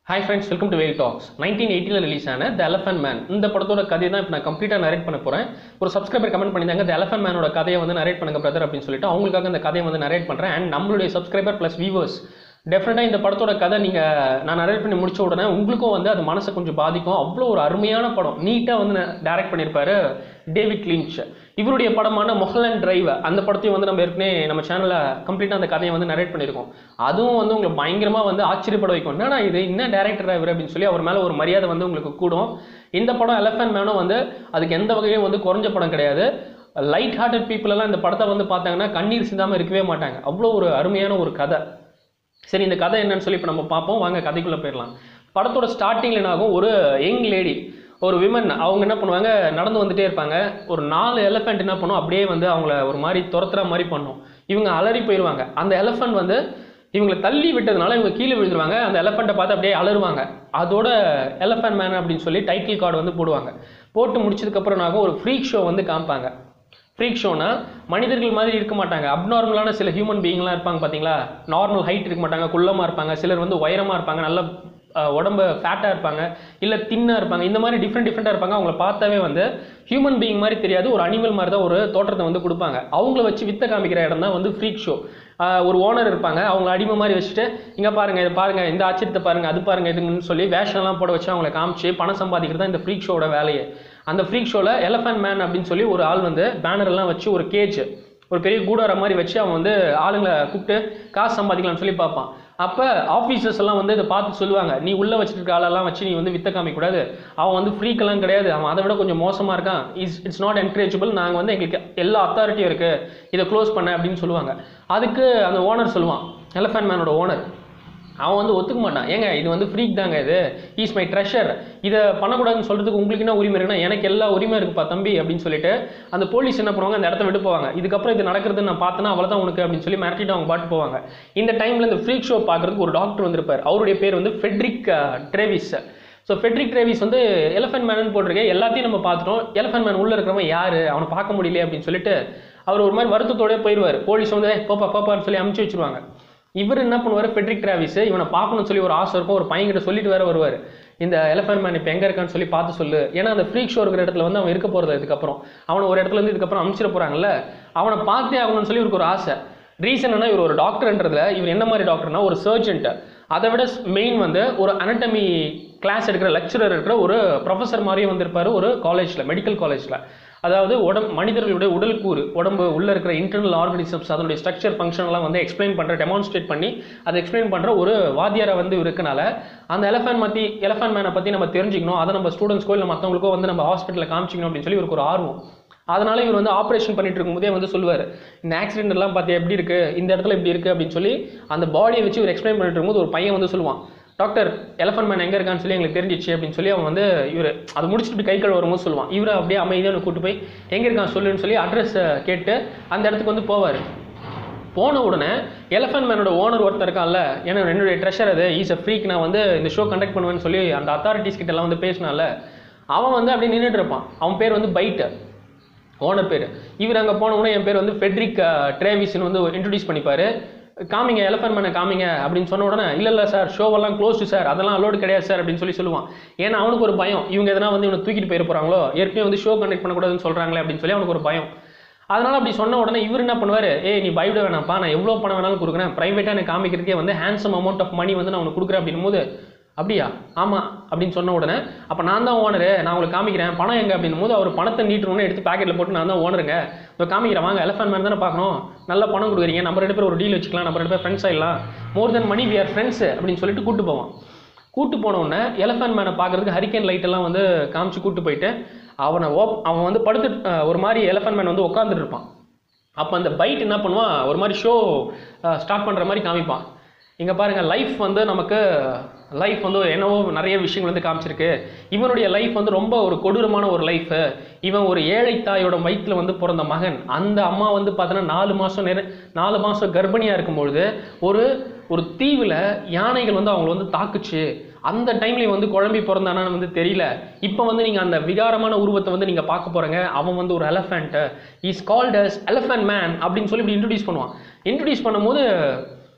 Hi friends welcome to Vel talks nineteen எயிட்டியில் release ஆன the elephant man இந்த படத்தோட கதையை தான் இப்போ நான் கம்ப்ளீட்டாக நரேட் பண்ண போகிறேன் ஒரு சப்ஸ்கிரைபர் கமெண்ட் பண்ணியிருந்தாங்க த எலஃபன் மேனோட கதையை வந்து நரேட் பண்ணுங்க பிரதர் அப்படின்னு சொல்லிட்டு அவங்களுக்காக இந்த கதையை வந்து நரேட் பண்ணுறேன் அண்ட் நம்மளுடைய சப்ஸ்கிரைபர் ப்ளஸ் வியூவர்ஸ் டெஃபினட்டாக இந்த படத்தோட கதை நீங்கள் நான் நரேட் பண்ணி முடிச்ச உடனே உங்களுக்கும் வந்து அது மனசை கொஞ்சம் பாதிக்கும் அவ்வளோ ஒரு அருமையான படம் நீட்டாக வந்து டைரக்ட் பண்ணியிருப்பாரு டேவிட் லிஞ்ச் இவருடைய படமான மொஹலன் டிரைவ் அந்த படத்தையும் வந்து நம்ம ஏற்கனவே நம்ம சேனலில் கம்ப்ளீட்டாக அந்த கதையை வந்து நரேட் பண்ணியிருக்கோம் அதுவும் வந்து உங்களுக்கு பயங்கரமாக வந்து ஆச்சரியப்பட வைக்கும் என்னடா இது என்ன டேரக்டர் இவர் அப்படின்னு சொல்லி அவர் மேலே ஒரு மரியாதை வந்து உங்களுக்கு கூடும் இந்த படம் எலஃபன் மேனும் வந்து அதுக்கு எந்த வகையும் வந்து குறைஞ்ச படம் கிடையாது லைட் ஹார்ட்டட் பீப்புள் எல்லாம் இந்த படத்தை வந்து பார்த்தாங்கன்னா கண்ணீர் சிந்தாமல் இருக்கவே மாட்டாங்க அவ்வளோ ஒரு அருமையான ஒரு கதை சரி இந்த கதை என்னன்னு சொல்லி இப்போ நம்ம பார்ப்போம் வாங்க கதைக்குள்ளே போயிடலாம் படத்தோட ஸ்டார்டிங்கில் என்ன ஆகும் ஒரு யங் லேடி ஒரு விமன் அவங்க என்ன பண்ணுவாங்க நடந்து வந்துட்டே இருப்பாங்க ஒரு நாலு எலஃபெண்ட் என்ன பண்ணும் அப்படியே வந்து அவங்கள ஒரு மாதிரி துரத்துற மாதிரி பண்ணும் இவங்க அலறி போயிடுவாங்க அந்த எலஃபெண்ட் வந்து இவங்களை தள்ளி விட்டதுனால இவங்க கீழே விழுந்துருவாங்க அந்த எலஃபெண்ட்டை பார்த்து அப்படியே அலறுவாங்க அதோட எலஃபெண்ட் மேன் அப்படின்னு சொல்லி டைட்டில் கார்டு வந்து போடுவாங்க போட்டு முடிச்சதுக்கப்புறம் நாங்கள் ஒரு ஃப்ரீக் ஷோ வந்து காமிப்பாங்க ஃப்ரீக் ஷோனா மனிதர்கள் மாதிரி இருக்க மாட்டாங்க அப்நார்மலான சில ஹியூமன் பீயிங்லாம் இருப்பாங்க பார்த்தீங்களா நார்மல் ஹைட் இருக்க மாட்டாங்க குள்ளமாக இருப்பாங்க சிலர் வந்து உயரமாக இருப்பாங்க நல்ல அஹ், உடம்பு ஃபேட்டாக இருப்பாங்க இல்லை தின்னாக இருப்பாங்க இந்த மாதிரி டிஃப்ரெண்ட் டிஃப்ரெண்ட்டாக இருப்பாங்க அவங்கள பார்த்தாவே வந்து ஹியூமன் பீயிங் மாதிரி தெரியாது ஒரு அனிமல் மாதிரி தான் ஒரு தோற்றத்தை வந்து கொடுப்பாங்க அவங்கள வச்சு வித்த காமிக்கிற இடம் தான் வந்து ஃப்ரீக் ஷோ ஒரு ஓனர் இருப்பாங்க அவங்கள அடிமை மாதிரி வச்சுட்டு இங்கே பாருங்க இது பாருங்க இந்த ஆச்சரியத்தை பாருங்க அது பாருங்க இதுங்கன்னு சொல்லி வேஷம்லாம் போட வச்சு அவங்கள காமிச்சு பணம் சம்பாதிக்கிறது தான் இந்த ஃப்ரீக் ஷோட வேலையே அந்த ஃப்ரீக் ஷோவில் எலஃபண்ட் மேன் அப்படின்னு சொல்லி ஒரு ஆள் வந்து பேனர் எல்லாம் வச்சு ஒரு கேஜ் ஒரு பெரிய கூடார மாதிரி வச்சு அவன் வந்து ஆளுங்களை கூப்பிட்டு காசு சம்பாதிக்கலாம்னு சொல்லி பார்ப்பான் அப்போ ஆஃபீஸர்ஸ் எல்லாம் வந்து இதை பார்த்து சொல்லுவாங்க நீ உள்ளே வச்சிருக்க ஆளெல்லாம் வச்சு நீ வந்து வித்த காமிக்கக்கூடாது அவன் வந்து ஃப்ரீக்கெல்லாம் கிடையாது அவன் அதை விட கொஞ்சம் மோசமாக இருக்கான் இஸ் இட்ஸ் நாட் என்கரேஜபிள் நாங்கள் வந்து எங்களுக்கு எல்லா அத்தாரிட்டியும் இருக்குது இதை க்ளோஸ் பண்ண அப்படின்னு சொல்லுவாங்க அதுக்கு அந்த ஓனர் சொல்லுவான் எலஃபண்ட் மேனோட ஓனர் அவன் வந்து ஒத்துக்க மாட்டான் ஏங்க இது வந்து ஃப்ரீக் தாங்க இது இஸ் மை ட்ரெஷர் இதை பண்ணக்கூடாதுன்னு சொல்கிறதுக்கு உங்களுக்கு என்ன உரிமை இருக்குன்னா எனக்கு எல்லா உரிமை இருக்குப்பா தம்பி அப்படின்னு சொல்லிட்டு அந்த போலீஸ் என்ன பண்ணுவாங்க அந்த இடத்த விட்டு போவாங்க இதுக்கப்புறம் இது நடக்கிறதுன்னு நான் பார்த்தேன்னா அவ்வளோதான் உனக்கு அப்படின்னு சொல்லி மிரட்டிட்டு அவங்க பாட்டு போவாங்க இந்த டைமில் இந்த ஃப்ரீக் ஷோ பார்க்குறதுக்கு ஒரு டாக்டர் வந்திருப்பார் அவருடைய பேர் வந்து Frederick Treves so Frederick Treves வந்து எலஃபென்ட் மேனு போட்டிருக்கேன் எல்லாத்தையும் நம்ம பார்த்துட்டோம் எலஃபென்ட் மேன் உள்ளே இருக்கிறவன் யார் அவனை பார்க்க முடியலையே அப்படின்னு சொல்லிட்டு அவர் ஒரு மாதிரி வருத்தத்தோடய போயிடுவார் போலீஸ் வந்து "ஏய், போப்பா போப்பான்னு சொல்லி அமுச்சு வச்சிருவாங்க இவர் என்ன பண்ணுவார் ஃபெட்ரிக் டிராவிஸ் இவனை பார்க்கணும்னு சொல்லி ஒரு ஆசை இருக்கும் ஒரு பையன்கிட்ட சொல்லிட்டு வேற வருவார் இந்த எலஃபென்ட் மேன் இப்போ எங்கே இருக்கான்னு சொல்லி பார்த்து சொல்லு ஏன்னா அந்த ஃப்ரீக் ஷோ இருக்கிற இடத்துல வந்து அவன் இருக்க போகிறது இதுக்கப்புறம் அவனை ஒரு இடத்துல இருந்து இதுக்கப்புறம் அமுச்சிட போகிறாங்கல்ல அவனை பார்த்தே ஆகணும்னு சொல்லி இவருக்கு ஒரு ஆசை ரீசன் என்ன இவர் ஒரு டாக்டர்ன்றதுல இவர் என்ன மாதிரி டாக்டர்னா ஒரு சர்ஜன்ட் அதை விட மெயின் வந்து ஒரு anatomy கிளாஸ் எடுக்கிற லெக்சரர் இருக்கிற ஒரு ப்ரொஃபஸர் மாதிரியே வந்திருப்பாரு ஒரு காலேஜில் மெடிக்கல் காலேஜில் அதாவது உடம்பு மனிதர்களுடைய உடல் கூறு உடம்பு உள்ள இருக்கிற இன்டர்னல் ஆர்கனிசம்ஸ் அதனுடைய ஸ்ட்ரக்சர் ஃபங்க்ஷன்லாம் வந்து எக்ஸ்பிளைன் பண்ணுற டெமான்ஸ்ட்ரேட் பண்ணி அதை எக்ஸ்பிளைன் பண்ணுற ஒரு வாத்தியாரை வந்து இருக்கனால அந்த எலஃபென்ட் பற்றி எலஃபென்ட் மேனை பற்றி நம்ம தெரிஞ்சுக்கணும் அதை நம்ம ஸ்டூடெண்ட்ஸ்க்கோ இல்லை மற்றவங்களுக்கோ வந்து நம்ம ஹாஸ்பிட்டலில் காமிச்சிக்கணும் அப்படின்னு சொல்லி இவருக்கு ஒரு ஆர்வம் அதனால இவர் வந்து ஆப்ரேஷன் பண்ணிட்டு இருக்கும்போதே வந்து சொல்லுவார் இந்த ஆக்சிடென்ட் எல்லாம் பார்த்து எப்படி இருக்கு இந்த இடத்துல இப்படி இருக்கு அப்படின்னு சொல்லி அந்த பாடியை வச்சு இவர் எக்ஸ்பிளைன் பண்ணிட்டு இருக்கும்போது ஒரு பையன் வந்து சொல்லுவான் டாக்டர் எலஃபென்ட் மேன் எங்கே இருக்கான்னு சொல்லி எங்களுக்கு தெரிஞ்சிச்சு அப்படின்னு சொல்லி அவன் வந்து இவர் அதை முடிச்சுட்டு இப்படி கை கழுவ வரும்போது சொல்லுவான் இவரை அப்படியே அமைதியாக கூட்டு போய் எங்கே இருக்கான் சொல்லுன்னு சொல்லி அட்ரஸ் கேட்டு அந்த இடத்துக்கு வந்து போவார் போன உடனே எலஃபென்ட் மேனோட ஓனர் ஒருத்தர் இருக்கான்ல ஏன்னா என்னுடைய ட்ரெஷர் அது ஈஸ் அ ஃப்ரீக் நான் வந்து இந்த ஷோ கண்டக்ட் பண்ணுவேன்னு சொல்லி அந்த அத்தாரிட்டிஸ் கிட்ட எல்லாம் வந்து பேசினால அவன் வந்து அப்படியே நின்றுட்டு இருப்பான் அவன் பேர் வந்து பைட்டு ஓனர் பேர் இவர் அங்கே போன உடனே என் பேர் வந்து ஃபெட்ரிக் ட்ரேவிஸ்னு வந்து இன்ட்ரடியூஸ் பண்ணிப்பாரு காமிங்க எலஃபென்ட் மேனை காமிங்க அப்படின்னு சொன்ன உடனே இல்லை இல்லை சார் ஷோவெல்லாம் க்ளோஸ்டு சார் அதெல்லாம் அலோடு கிடையாது சார் அப்படின்னு சொல்லி சொல்லுவான் ஏன்னா அவனுக்கு ஒரு பயம் இவங்க எதனா வந்து இவனை தூக்கிட்டு போயிட போகிறாங்களோ ஏற்கனவே வந்து ஷோ கண்டக்ட் பண்ணக்கூடாதுன்னு சொல்கிறாங்களே அப்படின்னு சொல்லி அவனுக்கு ஒரு பயம் அதனால அப்படி சொன்ன உடனே இவர் என்ன பண்ணுவார் ஏய் நீ பயப்பட வேணாம்ப்பா நான் எவ்வளோ பணம் வேணாலும் கொடுக்குறேன் ப்ரைவேட்டாக எனக்கு காமிக்கிறதுக்கே வந்து ஹேண்ட்ஸம் அமௌண்ட் ஆஃப் மணி வந்து நான் உனக்கு கொடுக்குறேன் அப்படின்னும் போது அப்படியா ஆமாம் அப்படின்னு சொன்ன உடனே அப்போ நான் தான் ஓனரு நான் உங்களுக்கு காமிக்கிறேன் பணம் எங்கே அப்படின்னும் போது அவர் பணத்தை நீட்டணும்னு எடுத்து பாக்கெட்டில் போட்டு நான் தான் ஓனருங்க இப்போ காமிக்கிறேன் வாங்க எலஃபென்ட் மேன் தானே பார்க்கணும் நல்ல பணம் கொடுக்குறீங்க நம்ம ரெண்டு பேர் ஒரு டீல் வச்சுக்கலாம் நம்ம ரெண்டு பேர் ஃப்ரெண்ட்ஸ் ஆயிடலாம் more than money we are friends அப்படின்னு சொல்லிட்டு கூட்டு போவான் கூட்டு போன உடனே எலஃபென்ட் மேனை பார்க்கறதுக்கு ஹரிக்கேன் லைட் எல்லாம் வந்து காமிச்சு கூட்டு போயிட்டு அவனை ஓப் அவன் வந்து படுத்து அஹ், ஒரு மாதிரி எலஃபென்ட் மேன் வந்து உட்காந்துட்டு இருப்பான் அப்போ அந்த பைட் என்ன பண்ணுவான் ஒரு மாதிரி ஷோ ஸ்டார்ட் பண்ணுற மாதிரி காமிப்பான் இங்கே பாருங்கள் லைஃப் வந்து நமக்கு லைஃப் வந்து என்னவோ நிறைய விஷயங்கள் வந்து காமிச்சிருக்கு இவனுடைய லைஃப் வந்து ரொம்ப ஒரு கொடூரமான ஒரு லைஃபு இவன் ஒரு ஏழை தாயோட வயிற்றில் வந்து பிறந்த மகன் அந்த அம்மா வந்து பார்த்தோன்னா நாலு மாதம் நிற நாலு மாதம் கர்ப்பிணியாக இருக்கும்பொழுது ஒரு ஒரு தீவில் யானைகள் வந்து அவங்கள வந்து தாக்குச்சு அந்த டைம்லேயும் வந்து குழம்பி பிறந்தானான்னு வந்து தெரியல இப்போ வந்து நீங்கள் அந்த விகாரமான உருவத்தை வந்து நீங்கள் பார்க்க போகிறீங்க அவன் வந்து ஒரு elephant is called as elephant man அப்படின்னு சொல்லி இப்படி இன்ட்ரடியூஸ் பண்ணுவான் இன்ட்ரடியூஸ் பண்ணும்போது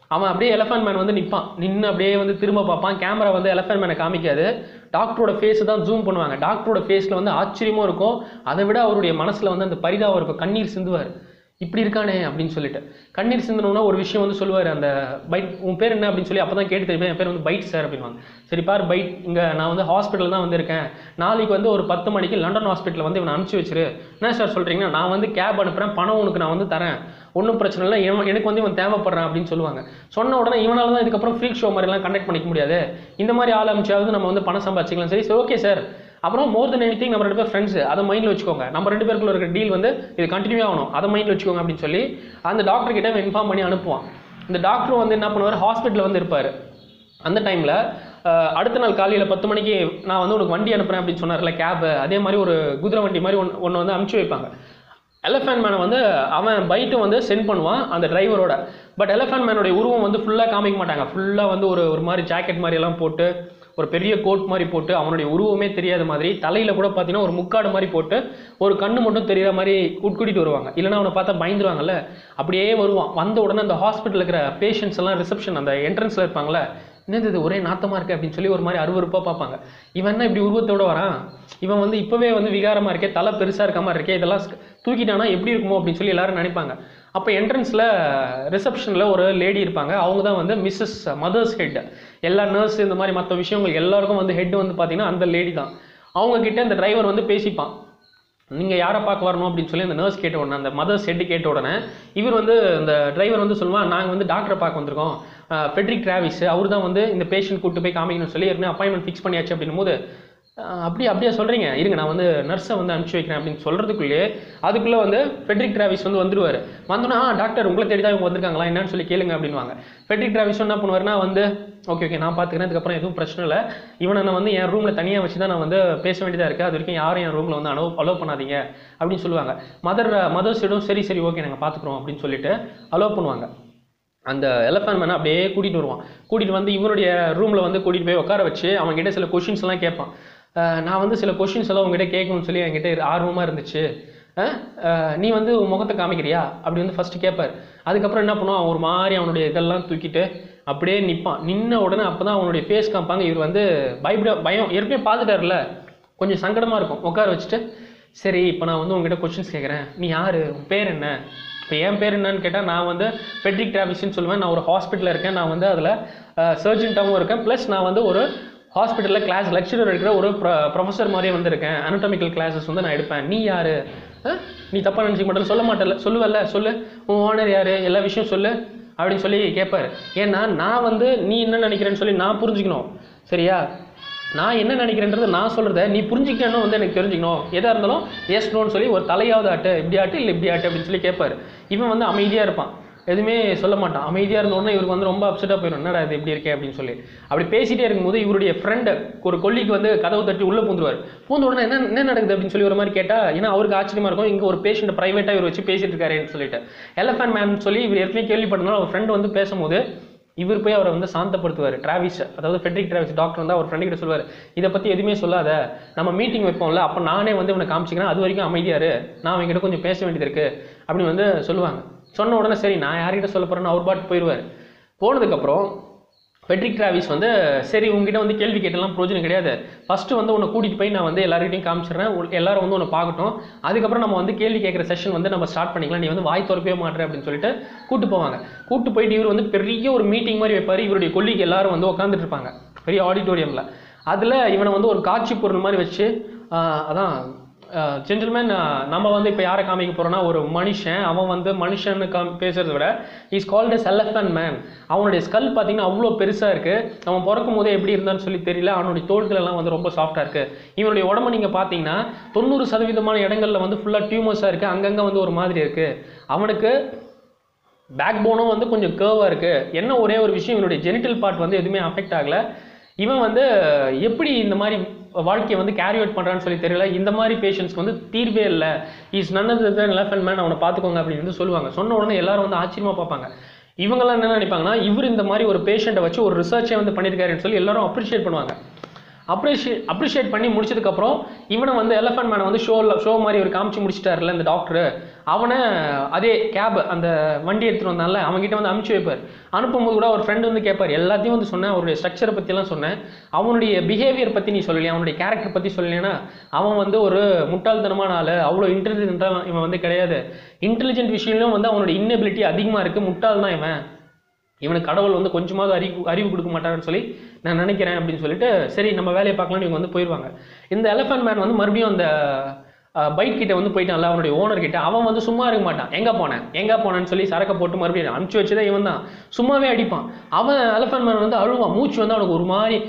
அவன் அப்படியே எலஃபண்ட் மேன் வந்து நிற்பான் நின்று அப்படியே வந்து திரும்ப பார்ப்பான் கேமரா வந்து எலஃபண்ட் மேனை காமிக்காது டாக்டரோட ஃபேஸ் தான் ஜூம் பண்ணுவாங்க டாக்டரோட ஃபேஸில் வந்து ஆச்சரியமும் இருக்கும் அதை விட அவருடைய மனசில் வந்து அந்த பரிதாபம் இருக்கும் கண்ணீர் சிந்துவார் இப்படி இருக்கானே அப்படின்னு சொல்லிட்டு கண்ணீர் சிந்தனம்னா ஒரு விஷயம் வந்து சொல்லுவார் அந்த பைட் உன் பேர் என்ன அப்படின்னு சொல்லி அப்போ தான் கேட்டு தெரியும் என் பேர் வந்து பைட் சார் அப்படின்வாங்க சரி பார் பைட் இங்கே நான் வந்து ஹாஸ்பிட்டல் தான் வந்திருக்கேன் நாளைக்கு வந்து ஒரு பத்து மணிக்கு லண்டன் ஹாஸ்பிட்டல் வந்து இவனை அனுப்பிச்சி வச்சிரு என்ன சார் சொல்கிறீங்கன்னா நான் வந்து கேப் அனுப்புகிறேன் பணம் உனக்கு நான் வந்து தரேன் ஒன்றும் பிரச்சனை இல்லை இவன் எனக்கு வந்து இவன் தேவைப்படுறான் அப்படின்னு சொல்லுவாங்க சொன்ன உடனே இவனால தான் இதுக்கப்புறம் ஃப்ரீக் ஷோ மாதிரிலாம் கண்டக்ட் பண்ணிக்க முடியாது இந்த மாதிரி ஆள் அமைச்சாவது நம்ம வந்து பணம் சம்பாதிச்சிக்கலாம் சரி சரி ஓகே சார் அப்புறம் மோர் தென் எனிதிங் நம்ம ரெண்டு பேர் ஃப்ரெண்ட்ஸ் அதை மைண்டில் வச்சுக்கோங்க நம்ம ரெண்டு பேருக்குள்ள இருக்க டீல் வந்து இது கண்டினியூ ஆகணும் அதை மைண்டில் வச்சுக்கோங்க அப்படின்னு சொல்லி அந்த டாக்டர் கிட்ட இன்ஃபார்ம் பண்ணி அனுப்புவான் இந்த டாக்டர் வந்து என்ன பண்ணுவார் ஹாஸ்பிட்டலில் வந்து இருப்பார் அந்த டைமில் அடுத்த நாள் காலையில் பத்து மணிக்கு நான் வந்து உனக்கு வண்டி அனுப்புகிறேன் அப்படின்னு சொன்னார்ல கேபு அதே மாதிரி ஒரு குதிரை வண்டி மாதிரி ஒன்று ஒன்று வந்து அனுப்பிச்சி வைப்பாங்க எலஃபேண்ட் மேனை வந்து அவன் பைட்டு வந்து சென்ட் பண்ணுவான் அந்த டிரைவரோட பட் எலஃபேண்ட் மேனுடைய உருவம் வந்து ஃபுல்லாக காமிக்க மாட்டாங்க ஃபுல்லாக வந்து ஒரு ஒரு மாதிரி ஜாக்கெட் மாதிரி எல்லாம் போட்டு ஒரு பெரிய கோட் மாதிரி போட்டு அவனுடைய உருவமே தெரியாத மாதிரி தலையில் கூட பார்த்தீங்கன்னா ஒரு முக்காடு மாதிரி போட்டு ஒரு கண்ணு மட்டும் தெரியுற மாதிரி உட்கூட்டிட்டு வருவாங்க இல்லைன்னா அவனை பார்த்தா பயந்துருவாங்கல்ல அப்படியே வருவான் வந்த உடனே அந்த ஹாஸ்பிட்டலில் இருக்கிற பேஷண்ட்ஸ் எல்லாம் ரிசப்ஷன் அந்த என்ட்ரன்ஸில் இருப்பாங்களே என்னது இது ஒரே நாத்தமாக இருக்கு அப்படின்னு சொல்லி ஒரு மாதிரி அருவருப்பாக பார்ப்பாங்க இவன் என்ன இப்படி உருவத்தோட வரான் இவன் வந்து இப்போவே வந்து விகாரமாக இருக்கே தலை பெருசாக இருக்க மாதிரி இருக்கே இதெல்லாம் ஸ்- தூக்கிட்டானா எப்படி இருக்குமோ அப்படின்னு சொல்லி எல்லாரும் நினைப்பாங்க அப்போ என்ட்ரன்ஸில் ரிசப்ஷனில் ஒரு லேடி இருப்பாங்க அவங்க தான் வந்து Mrs Mothershead nurse இந்த மாதிரி மற்ற விஷயங்களுக்கு எல்லாருக்கும் வந்து ஹெட் வந்து பார்த்தீங்கன்னா அந்த லேடி தான் அவங்க கிட்ட இந்த டிரைவர் வந்து பேசிப்பான் நீங்கள் யாரை பார்க்க வரணும் அப்படின்னு சொல்லி அந்த நர்ஸ் கேட்ட உடனே அந்த மதர்ஸ் ஹெட் கேட்ட உடனே இவர் வந்து இந்த டிரைவர் வந்து சொல்லுவான் நாங்கள் வந்து டாக்டரை பார்க்க வந்திருக்கோம் ஃபெட்ரிக் டிராவிஸ் அவர் தான் வந்து இந்த பேஷண்ட் கூட்டு போய் காமிக்கணும்னு சொல்லி ஏற்கனவே அப்பாயின்மெண்ட் ஃபிக்ஸ் பண்ணியாச்சு அப்படின்னும் போது அஹ், அப்படியே அப்படியே சொல்கிறீங்க இருங்க நான் வந்து நர்ஸை வந்து அனுப்பிச்சி வைக்கிறேன் அப்படின்னு சொல்கிறதுக்குள்ளேயே அதுக்குள்ளே வந்து ஃபெட்ரிக் டிராவிஸ் வந்து வந்துருவார் வந்தோன்னா "ஆ, டாக்டர் உங்களை தேடி தான் இவங்க வந்திருக்காங்களா என்னன்னு சொல்லி கேளுங்க அப்படின்வாங்க ஃபெட்ரிக் டிராவிஸ் என்ன பண்ணுவாருன்னா வந்து ஓகே ஓகே நான் பார்த்துக்கிறேன் இதுக்கப்புறம் எதுவும் பிரச்சனை இல்லை இவனை நான் வந்து என் ரூமில் தனியாக வச்சு தான் நான் வந்து பேச வேண்டியதாக இருக்குது அது வரைக்கும் யாரும் என் ரூமில் வந்து அலோவ் அலோவ் பண்ணாதீங்க அப்படின்னு சொல்லுவாங்க மதர் மதர் சைடும் சரி சரி ஓகே நாங்கள் பார்த்துக்குறோம் அப்படின்னு சொல்லிட்டு அலோவ் பண்ணுவாங்க அந்த எலஃபேண்ட் மேனை அப்படியே கூட்டிகிட்டு வருவான் கூட்டிகிட்டு வந்து இவனுடைய ரூமில் வந்து கூட்டிகிட்டு போய் உட்கார வச்சு அவன்கிட்ட சில கொஷின்ஸ் எல்லாம் கேட்பான் அஹ் நான் வந்து சில கொஷின்ஸ் எல்லாம் உங்ககிட்ட கேட்கணும்னு சொல்லி என்கிட்ட ஆர்வமாக இருந்துச்சு அஹ் அஹ் நீ வந்து உன் முகத்தை காமிக்கிறியா அப்படி வந்து ஃபஸ்ட்டு கேட்பார் அதுக்கப்புறம் என்ன பண்ணுவான் அவன் ஒரு மாதிரி அவனுடைய இதெல்லாம் தூக்கிட்டு அப்படியே நிற்பான் நின்ன உடனே அப்போ தான் அவனுடைய ஃபேஸ் காமிப்பாங்க இவர் வந்து பயப்பட பயம் ஏற்கனவே பார்த்துட்டாருல கொஞ்சம் சங்கடமாக இருக்கும் உட்கார வச்சுட்டு சரி இப்போ நான் வந்து உங்ககிட்ட கொஷின்ஸ் கேட்குறேன் நீ யார் உன் பேர் என்ன இப்போ என் பேர் என்னன்னு கேட்டால் நான் வந்து ஃபெட்ரிக் டிராவிஸ்ன்னு சொல்லுவேன் நான் ஒரு ஹாஸ்பிட்டலில் இருக்கேன் நான் வந்து அதில் சர்ஜன்ட்டாகவும் இருக்கேன் ப்ளஸ் நான் வந்து ஒரு ஹாஸ்பிட்டலில் கிளாஸ் லெக்சரர் எடுக்கிற ஒரு ப்ரொஃபஸர் மாதிரியே வந்திருக்கேன் anatomical கிளாஸஸ் வந்து நான் எடுப்பேன் நீ யார் நீ தப்பாக நினச்சிக்க மாட்டேன்னு சொல்ல மாட்டேல்ல சொல்லுவல்ல சொல்லு உன் ஓனர் யார் எல்லா விஷயம் சொல்லு அப்படின்னு சொல்லி கேட்பாரு ஏன்னா நான் வந்து நீ என்ன நினைக்கிறேன்னு சொல்லி நான் புரிஞ்சுக்கணும் சரியா நான் என்ன நினைக்கிறேன்றது நான் சொல்கிறத நீ புரிஞ்சுக்கணும் வந்து எனக்கு தெரிஞ்சுக்கணும் எதாக இருந்தாலும் எஸ் நோன்னு சொல்லி ஒரு தலையாவது ஆட்டு இப்படி ஆட்டு இல்லை இப்படி ஆட்டு அப்படின்னு சொல்லி கேட்பாரு இவன் வந்து அமைதியாக இருப்பான் எதுவுமே சொல்ல மாட்டான் அமைதியாக இருந்த உடனே இவருக்கு வந்து ரொம்ப அப்செட்டாக போயிடும் என்னடா இது இப்படி இருக்கே அப்படின்னு சொல்லி அப்படி பேசிட்டே இருக்கும்போது இவருடைய ஃப்ரெண்டு ஒரு கொல்லிக்கு வந்து கதவு தட்டி உள்ளே பூந்துருவார் பூந்த உடனே என்ன என்ன நடக்குது அப்படின்னு சொல்லி ஒரு மாதிரி கேட்டால் ஏன்னா அவருக்கு ஆச்சரியமா இருக்கும் இங்கே ஒரு பேஷண்ட் ப்ரைவேட்டாக இவர் வச்சு பேசிட்டு இருக்காருன்னு சொல்லிட்டு எலஃபேண்ட் மேன் சொல்லி இவர் ஏற்கனவே கேள்விப்பட்டனால அவர் ஃப்ரெண்டு வந்து பேசும்போது இவர் போய் அவரை வந்து சாந்தப்படுத்துவார் டிராவிஸ் அதாவது ஃபெட்ரிக் டிராவிஸ் டாக்டர் வந்து அவர் ஃப்ரெண்டு கிட்ட சொல்லுவார் இதை பற்றி எதுவுமே சொல்லாத நம்ம மீட்டிங் வைப்போம்ல அப்போ நானே வந்து இவனை காமிச்சிக்கிறேன் அது வரைக்கும் அமைதியாரு நான் அவங்ககிட்ட கொஞ்சம் பேச வேண்டியது இருக்கு அப்படின்னு வந்து சொல்லுவாங்க சொன்ன உடனே சரி நான் யார்கிட்ட சொல்ல போறேன்னு அவர் பாட்டு போயிடுவார் போனதுக்கப்புறம் ஃபெட்ரிக் டிராவிஸ் வந்து சரி உங்ககிட்ட வந்து கேள்வி கேட்டெல்லாம் பிரோஜனம் கிடையாது ஃபஸ்ட்டு வந்து உன்னை கூட்டிகிட்டு போய் நான் வந்து எல்லாருக்கிட்டையும் காமிச்சிடுறேன் உள்- எல்லாரும் வந்து உன்னை பார்க்கட்டும் அதுக்கப்புறம் நம்ம வந்து கேள்வி கேட்குற செஷன் வந்து நம்ம ஸ்டார்ட் பண்ணிக்கலாம் நீ வந்து வாய் திறக்கவே மாட்டேற அப்படின்னு சொல்லிட்டு கூட்டு போவாங்க கூட்டு போயிட்டு இவர் வந்து பெரிய ஒரு மீட்டிங் மாதிரி வைப்பார் இவருடைய கொல்லிக்கு எல்லாரும் வந்து உட்காந்துட்டு இருப்பாங்க பெரிய ஆடிட்டோரியமில் அதில் இவனை வந்து ஒரு காட்சி பொருள் மாதிரி வச்சு ஆஹ், அதான் ஜென்டில்மேன் நம்ம வந்து இப்போ யாரை காமிக்க போறோம்னா ஒரு மனுஷன் அவன் வந்து மனுஷன்னு காம் பேசுறதை விட is called as elephant man அவனுடைய ஸ்கல் பார்த்தீங்கன்னா அவ்வளோ பெருசாக இருக்கு அவன் பிறக்கும் போதே எப்படி இருந்தான்னு சொல்லி தெரியல அவனுடைய தோள்கள் எல்லாம் வந்து ரொம்ப சாஃப்டாக இருக்கு இவனுடைய உடம்பு நீங்கள் பார்த்தீங்கன்னா தொண்ணூறு சதவீதமான இடங்கள்ல வந்து ஃபுல்லாக டியூமர்ஸாக இருக்கு அங்கங்கே வந்து ஒரு மாதிரி இருக்கு அவனுக்கு பேக் போனும் வந்து கொஞ்சம் கேர்வாக இருக்கு என்ன ஒரே ஒரு விஷயம் இவனுடைய ஜெனிட்டல் பார்ட் வந்து எதுவுமே அஃபெக்ட் ஆகல இவன் வந்து எப்படி இந்த மாதிரி வாழ்க்கையை வந்து கேரி அவுட் பண்ணுறான்னு சொல்லி தெரியல இந்த மாதிரி பேஷண்ட்ஸ்க்கு வந்து தீர்வே இல்லை is none than left man அவனை பார்த்துக்கோங்க அப்படின்னு வந்து சொல்லுவாங்க சொன்ன உடனே எல்லாரும் வந்து ஆச்சரியமா பார்ப்பாங்க இவங்கெல்லாம் என்ன நினைப்பாங்கன்னா இவர் இந்த மாதிரி ஒரு பேஷண்ட்டை வச்சு ஒரு ரிசர்ச்சே வந்து பண்ணியிருக்காருன்னு சொல்லி எல்லாரும் அப்ரிஷியேட் பண்ணுவாங்க அப்ரிஷியேட் அப்ரிஷியேட் பண்ணி முடிச்சதுக்கப்புறம் இவனை வந்து எலஃபண்ட் மேனை வந்து ஷோ ஷோ மாதிரி ஒரு காமிச்சு முடிச்சிட்டாருல இந்த டாக்டர் அவனை அதே கேப் அந்த வண்டி எடுத்துகிட்டு வந்தான்ல அவன்கிட்ட வந்து அனுப்பிச்சு வைப்பார் அனுப்பும்போது கூட ஒரு ஃப்ரெண்டு வந்து கேட்பார் எல்லாத்தையும் வந்து சொன்னேன் அவருடைய ஸ்ட்ரக்சரை பற்றிலாம் சொன்னேன் அவனுடைய பிஹேவியர் பற்றி நீ சொல்லலையா அவனுடைய கேரக்டர் பற்றி சொல்லலைன்னா அவன் வந்து ஒரு முட்டாள்தனமான ஆள் அவ்வளோ இன்டெலிஜென்ட்டாக இவன் வந்து கிடையாது இன்டெலிஜென்ட் விஷயம்லையும் வந்து அவனோட இன்னபிலிட்டி அதிகமாக இருக்குது முட்டாள் தான் இவன் இவனுக்கு கடவுள் வந்து கொஞ்சமாவது அறிவு அறிவு கொடுக்க மாட்டாருன்னு சொல்லி நான் நினைக்கிறேன் அப்படின்னு சொல்லிட்டு சரி நம்ம வேலையை பார்க்கலாம்னு இவங்க வந்து போயிடுவாங்க இந்த எலஃபண்ட் மேன் வந்து மறுபடியும் அந்த பைக் கிட்ட வந்து போயிட்டான்ல அவனுடைய ஓனர் கிட்ட அவன் வந்து சும்மா இருக்க மாட்டான் எங்க போனேன் எங்க போனேன்னு சொல்லி சரக்கை போட்டு மறுபடியும் அனுப்பிச்சு வச்சதே இவன் தான் சும்மாவே அடிப்பான் அவன் எலஃபண்ட் மேன் வந்து அழுவான் மூச்சு வந்து அவனுக்கு ஒரு மாதிரி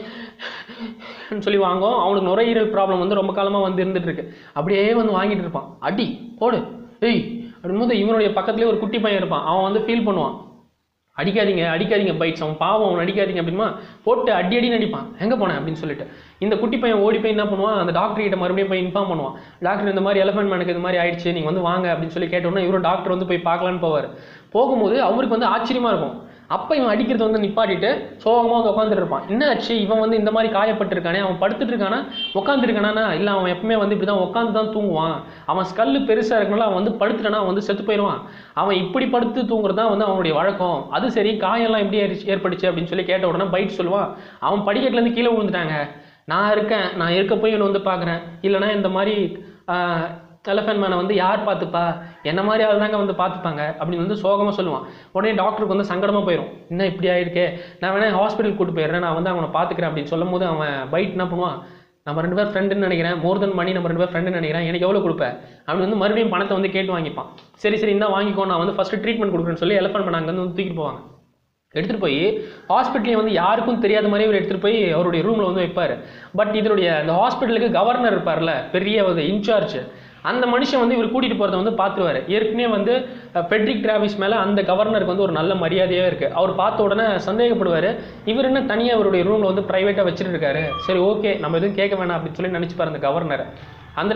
சொல்லி வாங்கும் அவனுக்கு நுரையீரல் ப்ராப்ளம் வந்து ரொம்ப காலமாக வந்து இருந்துட்டு இருக்கு அப்படியே வந்து வாங்கிட்டு இருப்பான் அடி போடு ஏய் அப்படின்போது இவனுடைய பக்கத்துலேயே ஒரு குட்டி பையன் இருப்பான் அவன் வந்து ஃபீல் பண்ணுவான் அடிக்காதீங்க அடிக்காதீங்க பைட்ஸ் அவன் பாவம் அவன் அடிக்காதீங்க அப்படிமா போட்டு அடி அடி அடிப்பான் எங்கே போனேன் அப்படின்னு சொல்லிட்டு இந்த குட்டி பையன் ஓடி போய் என்ன பண்ணுவான் அந்த டாக்டர் கிட்ட மறுபடியும் போய் இன்ஃபார்ம் பண்ணுவான் டாக்டர் இந்த மாதிரி எலஃபென்ட் மேனுக்கு இது மாதிரி ஆயிடுச்சு நீங்கள் வந்து வாங்க அப்படின்னு சொல்லி கேட்டோன்னா இவரும் டாக்டர் வந்து போய் பார்க்கலான்னு போவார் போகும்போது அவருக்கு வந்து ஆச்சரியமா இருக்கும் அப்போ இவன் அடிக்கிறது வந்து நிப்பாட்டிட்டு சோகமாக வந்து உட்காந்துட்டு இருப்பான் என்ன ஆச்சு இவன் வந்து இந்த மாதிரி காயப்பட்டிருக்கானே அவன் படுத்துட்டு இருக்கானா உட்காந்துருக்கானா இல்லை அவன் எப்பவுமே வந்து இப்படி தான் உட்காந்து தான் தூங்குவான் அவன் ஸ்கல்லு பெருசாக இருக்கனால அவன் வந்து படுத்துட்டானா அவன் வந்து செத்து போயிடுவான் அவன் இப்படி படுத்து தூங்குறது தான் வந்து அவனுடைய வழக்கம் அது சரி காயெல்லாம் எப்படி ஏறிச்சு- ஏற்பட்டுச்சு அப்படின்னு சொல்லி கேட்ட உடனே பைட் சொல்லுவான் அவன் படிக்கட்டுலேருந்து கீழே விழுந்துட்டாங்க நான் இருக்கேன் நான் இருக்க போய் இவனை வந்து பார்க்குறேன் இல்லைனா இந்த மாதிரி எலஃபென்ட் மேனை வந்து யார் பார்த்துப்பா என்ன மாதிரி ஆள் தாங்க வந்து பார்த்துப்பாங்க அப்படின்னு வந்து சோகமாக சொல்லுவான் உடனே டாக்டருக்கு வந்து சங்கடமாக போயிடும் என்ன இப்படி ஆயிருக்கே நான் வேணா ஹாஸ்பிட்டல் கூட்டு போயிடுறேன் நான் வந்து அவனை பார்த்துக்கிறேன் அப்படின்னு சொல்லும் போது அவன் பைட் என்ன பண்ணுவான் நம்ம ரெண்டு பேர் ஃப்ரெண்டுன்னு நினைக்கிறேன் மோர் தென் மணி நம்ம ரெண்டு பேர் ஃப்ரெண்டுன்னு நினைக்கிறேன் எனக்கு எவ்வளோ கொடுப்பேன் அப்படின்னு வந்து மறுபடியும் பணத்தை வந்து கேட்டு வாங்கிப்பான் சரி சரி இந்தா வாங்கிக்கோ நான் வந்து ஃபஸ்ட்டு ட்ரீட்மெண்ட் கொடுக்குறேன்னு சொல்லி எலஃபென்ட் மேன் அங்கேருந்து வந்து தூக்கிட்டு போவாங்க எடுத்துகிட்டு போய் ஹாஸ்பிட்டலையும் வந்து யாருக்கும் தெரியாத மாதிரி இவர் எடுத்துகிட்டு போய் அவருடைய ரூமில் வந்து வைப்பார் பட் இதனுடைய அந்த ஹாஸ்பிட்டலுக்கு கவர்னர் இருப்பார்ல பெரிய ஒரு இன்சார்ஜ் அந்த மனுஷன் வந்து இவர் கூட்டிகிட்டு போகிறத வந்து பார்த்துருவாரு ஏற்கனவே வந்து அஹ், ஃபெட்ரிக் டிராவிஸ் மேலே அந்த கவர்னருக்கு வந்து ஒரு நல்ல மரியாதையே இருக்குது அவர் பார்த்த உடனே சந்தேகப்படுவார் இவர் என்ன தனியாக அவருடைய ரூமில் வந்து ப்ரைவேட்டாக வச்சுட்டு இருக்காரு சரி ஓகே நம்ம எதுவும் கேட்க வேணாம் அப்படின்னு சொல்லி நினச்சிப்பார் அந்த கவர்னர் அந்த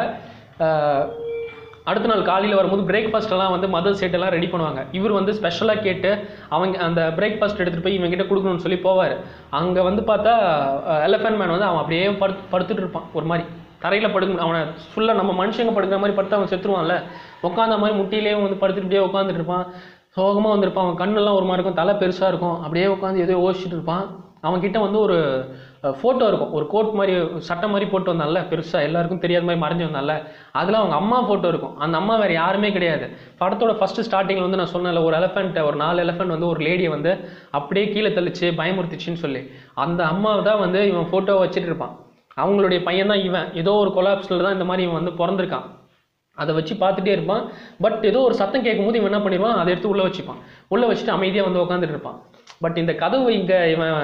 டைமில் அடுத்த நாள் காலையில் வரும்போது பிரேக்ஃபாஸ்ட் எல்லாம் வந்து மதர் செட் எல்லாம் ரெடி பண்ணுவாங்க இவர் வந்து ஸ்பெஷலாக கேட்டு அவங்க அந்த பிரேக்ஃபாஸ்ட் எடுத்துகிட்டு போய் இவங்க கிட்ட கொடுக்கணும்னு சொல்லி போவார் அங்கே வந்து பார்த்தா எலஃபென்ட் மேன் வந்து அவன் அப்படியே படுத்து படுத்துட்டு இருப்பான் ஒரு மாதிரி தரையில் படுக்க அவனை ஃபுல்லாக நம்ம மனுஷங்க படுக்கிற மாதிரி படுத்து அவன் செத்துருவான்ல உட்காந்த மாதிரி முட்டியிலேயே வந்து படுத்துட்டு அப்படியே உட்காந்துட்டு இருப்பான் சோகமாக வந்திருப்பான் அவன் கண்ணெல்லாம் ஒரு மாதிரி இருக்கும் தலை பெருசாக இருக்கும் அப்படியே உட்காந்து ஏதோ யோசிச்சுட்டு இருப்பான் அவன் கிட்ட வந்து ஒரு ஃபோட்டோ இருக்கும் ஒரு கோட் மாதிரி சட்டை மாதிரி போட்டு வந்தான்ல பெருசாக எல்லாருக்கும் தெரியாத மாதிரி மறைஞ்சு வந்தான்ல அதில் அவங்க அம்மா ஃபோட்டோ இருக்கும் அந்த அம்மா வேறு யாருமே கிடையாது படத்தோட ஃபஸ்ட்டு ஸ்டார்டிங்கில் வந்து நான் சொன்னேன்ல ஒரு எலஃபென்ட் ஒரு நாலு எலஃபென்ட் வந்து ஒரு லேடியை வந்து அப்படியே கீழே தள்ளிச்சு பயமுறுத்திச்சுன்னு சொல்லி அந்த அம்மாவை தான் வந்து இவன் ஃபோட்டோ வச்சுட்டு இருப்பான் அவங்களுடைய பையன் தான் இவன் ஏதோ ஒரு கொலாப்ஸில் தான் இந்த மாதிரி இவன் வந்து பிறந்திருக்கான் அதை வச்சு பார்த்துட்டே இருப்பான் பட் ஏதோ ஒரு சத்தம் கேட்கும்போது இவன் என்ன பண்ணிடுவான் அதை எடுத்து உள்ளே வச்சுப்பான் உள்ளே வச்சுட்டு அமைதியாக வந்து உட்காந்துட்டு இருப்பான் பட் இந்த கதவு இங்கே இவன்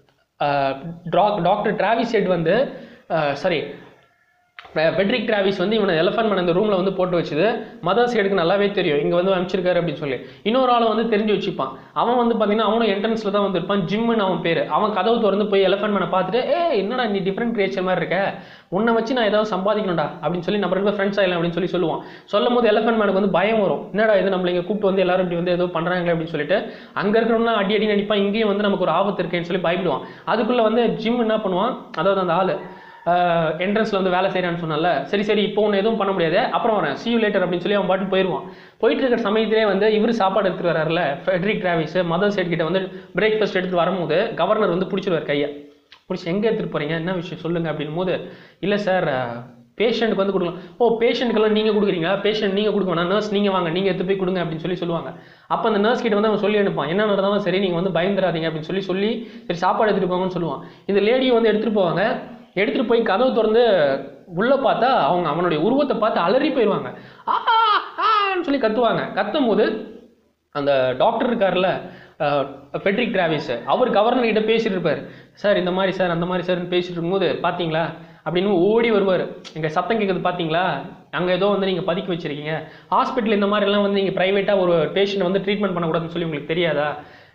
டாக்டர் டிராவிஸ் ஹெட் வந்து சாரி ஃபெட்ரிக் டிராவிஸ் வந்து இவனை எலஃபன் மேன் அந்த ரூமில் வந்து போட்டு வச்சுது மதர்ஸ் ஹெடுக்கு நல்லாவே தெரியும் இங்கே வந்து அனுப்பிச்சிருக்காரு அப்படின்னு சொல்லி இன்னொரு ஆளை வந்து தெரிஞ்சு வச்சுப்பான் அவன் வந்து பார்த்தீங்கன்னா அவனும் என்ட்ரன்ஸில் தான் வந்திருப்பான் ஜிம்முன்னு அவன் பேர் அவன் கதவு திறந்து போய் எலஃபன் மேனை பார்த்துட்டு ஏ என்னடா நீ டிஃப்ரெண்ட் கிரியேச்சர் மாதிரி இருக்க உன்னை வச்சு நான் ஏதாவது சம்பாதிக்கணும்டா அப்படின்னு சொல்லி நம்ம ரெண்டு பேர் ஃப்ரெண்ட்ஸ் ஆகலாம் அப்படின்னு சொல்லி சொல்லுவான் சொல்லும் போது எலஃபன் மேனுக்கு வந்து பயம் வரும் என்னடா இது நம்மள இங்கே கூப்பிட்டு வந்து எல்லாரும் இப்படி வந்து ஏதோ பண்ணுறாங்களே அப்படின்னு சொல்லிட்டு அங்கே இருக்கிறவனா அடி அடி நடிப்பான் இங்கேயும் வந்து நமக்கு ஒரு ஆபத்து இருக்கேன்னு சொல்லி பயப்படுவான் அதுக்குள்ளே வந்து ஜிம் என்ன பண்ணுவான் அதாவது அந்த ஆள் என்ட்ரன்ஸில் வந்து வேலை செய்கிறான்னு சொன்னால சரி சரி இப்போ ஒன்று எதுவும் பண்ண முடியாது அப்புறம் வரேன் see you லேட்டர் அப்படின்னு சொல்லி அவன் பாட்டு போயிடுவான் போயிட்டு இருக்கிற சமயத்திலே வந்து இவர் சாப்பாடு எடுத்துட்டு வராருல ஃபெட்ரிக் டிராவிஸ் மதர் சைட் கிட்ட வந்து பிரேக்ஃபாஸ்ட் எடுத்துட்டு வரும்போது கவர்னர் வந்து பிடிச்சிருவார் கையை பிடிச்சி எங்கே எடுத்துகிட்டு போகிறீங்க என்ன விஷயம் சொல்லுங்க அப்படின் போது இல்லை சார் பேஷண்ட்டுக்கு வந்து கொடுக்கலாம் ஓ பேஷண்ட்டுக்கெல்லாம் நீங்கள் கொடுக்குறீங்களா பேஷண்ட் நீங்கள் கொடுக்க வேணாம் நர்ஸ் நீங்கள் வாங்க நீங்கள் எடுத்து போய் கொடுங்க அப்படின்னு சொல்லி சொல்லுவாங்க அப்போ அந்த நர்ஸ் கிட்ட வந்து அவன் சொல்லி அனுப்பான் என்ன நடந்தாலும் சரி நீங்கள் வந்து பயந்துடாதீங்க அப்படின்னு சொல்லி சொல்லி சரி சாப்பாடு எடுத்துகிட்டு போங்கன்னு சொல்லுவான் இந்த லேடியை வந்து எடுத்துகிட்டு போவாங்க எடுத்துகிட்டு போய் கதவு திறந்து உள்ளே பார்த்தா அவங்க அவனுடைய உருவத்தை பார்த்து அலறி போயிடுவாங்க ஆ ஆன்னு சொல்லி கத்துவாங்க கத்தும் போது அந்த டாக்டர் இருக்கார்ல ஃபெட்ரிக் டிராவிஸ் அவர் கவர்னர் கிட்ட பேசிட்டு இருப்பார் சார் இந்த மாதிரி சார் அந்த மாதிரி சார்னு பேசிட்டு இருக்கும்போது பார்த்தீங்களா அப்படின்னு ஓடி வருவார் எங்க சத்தம் கேட்குது பார்த்தீங்களா அங்கே ஏதோ வந்து நீங்கள் பதுக்கி வச்சிருக்கீங்க ஹாஸ்பிட்டல் இந்த மாதிரிலாம் வந்து நீங்கள் ப்ரைவேட்டாக ஒரு பேஷண்ட் வந்து ட்ரீட்மெண்ட் பண்ணக்கூடாதுன்னு சொல்லி உங்களுக்கு தெரியாதா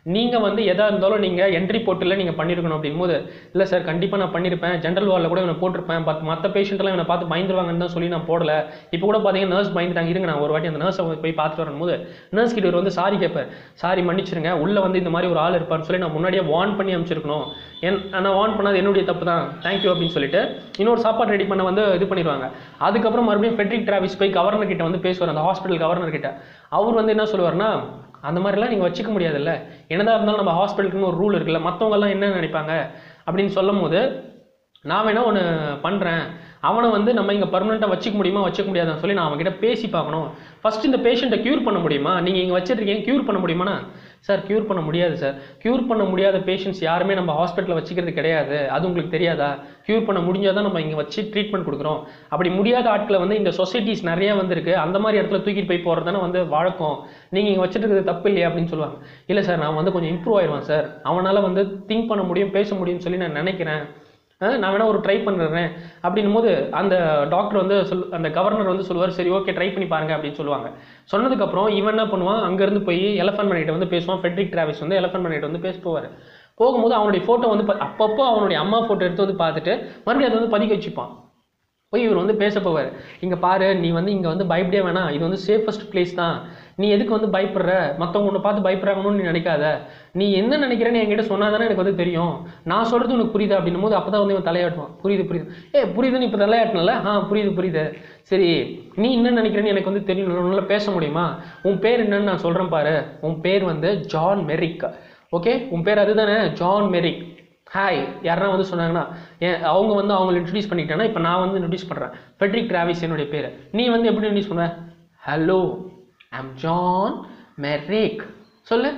நீங்கள் வந்து எதாக இருந்தாலும் நீங்கள் என்ட்ரி போர்ட்டில் நீங்கள் பண்ணியிருக்கணும் அப்படிங்கும்போது இல்லை சார் கண்டிப்பாக நான் பண்ணியிருப்பேன் ஜென்ரல் வார்டில் கூட இவனை போட்டிருப்பேன் பட் மற்ற பேஷண்ட்லாம் இவனை பார்த்து பயந்துருவாங்கன்னு தான் சொல்லி நான் போடல இப்போ கூட பார்த்தீங்கன்னா நர்ஸ் பயந்துட்டாங்க இருங்க நான் ஒரு வாட்டி அந்த நர்ஸை போய் பார்த்துட்டு வரும்போது நர்ஸ் கிட்ட இவர் வந்து சாரி கேட்பார் சாரி மன்னிச்சிருங்க உள்ளே வந்து இந்த மாதிரி ஒரு ஆள் இருப்பார்னு சொல்லி நான் முன்னாடியே வார்ன் பண்ணி அமைச்சிருக்கணும் என் நான் வார்ன் பண்ணது என்னுடைய தப்பு தான் தேங்க்யூ அப்படின்னு சொல்லிட்டு இன்னொரு சாப்பாடு ரெடி பண்ண வந்து இது பண்ணிடுவாங்க அதுக்கப்புறம் மறுபடியும் ஃபெட்ரிக் டிராவிஸ் போய் கவர்னர் கிட்ட வந்து பேசுவார் அந்த ஹாஸ்பிட்டல் கவர்னர் கிட்ட அவர் வந்து என்ன சொல்லுவார்னா அந்த மாதிரிலாம் நீங்கள் வச்சுக்க முடியாதுல்ல என்னதான் இருந்தாலும் நம்ம ஹாஸ்பிட்டலுக்குன்னு ஒரு ரூல் இருக்குல்ல மற்றவங்கெல்லாம் என்ன நினைப்பாங்க அப்படின்னு சொல்லும் போது நான் வேணா ஒன்று பண்ணுறேன் அவனை வந்து நம்ம இங்கே பர்மனெண்ட்டாக வச்சுக்க முடியுமா வச்சுக்க முடியாதான்னு சொல்லி நான் அவன்கிட்ட பேசி பார்க்கணும் ஃபர்ஸ்ட் இந்த பேஷண்ட்டை க்யூர் பண்ண முடியுமா நீங்கள் இங்கே வச்சிருக்கீங்க க்யூர் பண்ண முடியுமாண்ணா சார் க்யூர் பண்ண முடியாது சார் க்யூர் பண்ண முடியாத பேஷண்ட்ஸ் யாருமே நம்ம ஹாஸ்பிட்டலில் வச்சுக்கிறது கிடையாது அது உங்களுக்கு தெரியாதா க்யூர் பண்ண முடிஞ்சால் தான் நம்ம இங்கே வச்சு ட்ரீட்மெண்ட் கொடுக்குறோம் அப்படி முடியாத ஆட்களை வந்து இந்த சொசைட்டிஸ் நிறைய வந்திருக்கு அந்த மாதிரி இடத்துல தூக்கிட்டு போய் போகிறது தானே வந்து வழக்கம் நீங்கள் இங்கே வச்சுட்டு இருக்கிறது தப்பு இல்லையா அப்படின்னு சொல்லுவாங்க இல்லை சார் நான் வந்து கொஞ்சம் இம்ப்ரூவ் ஆயிடுவான் சார் அவனால் வந்து திங்க் பண்ண முடியும் பேச முடியும்னு சொல்லி நான் நினைக்கிறேன் அஹ் நான் வேணா ஒரு ட்ரை பண்ணுறேன் அப்படின்னும் போது அந்த டாக்டர் வந்து சொல் அந்த கவர்னர் வந்து சொல்லுவார் சரி ஓகே ட்ரை பண்ணி பாருங்க அப்படின்னு சொல்லுவாங்க சொன்னதுக்கப்புறம் இவன் என்ன பண்ணுவான் அங்கேருந்து போய் எலஃபன் பண்ணிட்டு வந்து பேசுவான் ஃபெட்ரிக் டிராவிஸ் வந்து எலஃபன் பண்ணிட்டு வந்து பேச போவார் போகும்போது அவனுடைய ஃபோட்டோ வந்து பா- அப்பப்போ அவனுடைய அம்மா ஃபோட்டோ எடுத்து வந்து பார்த்துட்டு மறுபடியும் அதை வந்து பதிக்க வச்சுப்பான் போய் இவர் வந்து பேச போவார் இங்கே பாரு நீ வந்து இங்கே வந்து பயப்படே வேணாம் இது வந்து சேஃபஸ்ட் பிளேஸ் தான் நீ எதுக்கு வந்து பயப்படுற மற்றவங்க உன்னை பார்த்து பயப்படுறாங்கன்னு நீ நினைக்காத நீ என்ன நினைக்கிறேன்னு என்கிட்ட சொன்னா தானே எனக்கு வந்து தெரியும் நான் சொல்கிறது உனக்கு புரியுது அப்படின்னும் போது அப்போ தான் வந்து இவன் தலையாட்டுவான் புரியுது புரியுது ஏ புரியுதுன்னு இப்போ தலையாட்டினல ஆ புரியுது புரியுது சரி நீ என்ன நினைக்கிறேன்னு எனக்கு வந்து தெரியும் உன்னால பேச முடியுமா உன் பேர் என்னன்னு நான் சொல்கிறேன் பாரு உன் பேர் வந்து ஜான் மெரிக் ஓகே உன் பேர் அதுதானே ஜான் மெரிக் ஹாய் யாருன்னா வந்து சொன்னாங்கன்னா ஏன் அவங்க வந்து அவங்களை இன்ட்ரடியூஸ் பண்ணிக்கிட்டேன்னா இப்போ நான் வந்து இன்ட்ரடியூஸ் பண்ணுறேன் ஃபெட்ரிக் டிராவிஸ் என்னுடைய பேர் நீ வந்து எப்படி இன்ட்ரடியூஸ் பண்ணுவ ஹலோ ஐம் ஜான் மெரிக் சொல்லு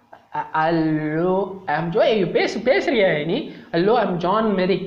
ஹலோ ஐம் ஜோ ஏய், பேசு பேசுறியா நீ ஹலோ ஐம் ஜான் மெரிக்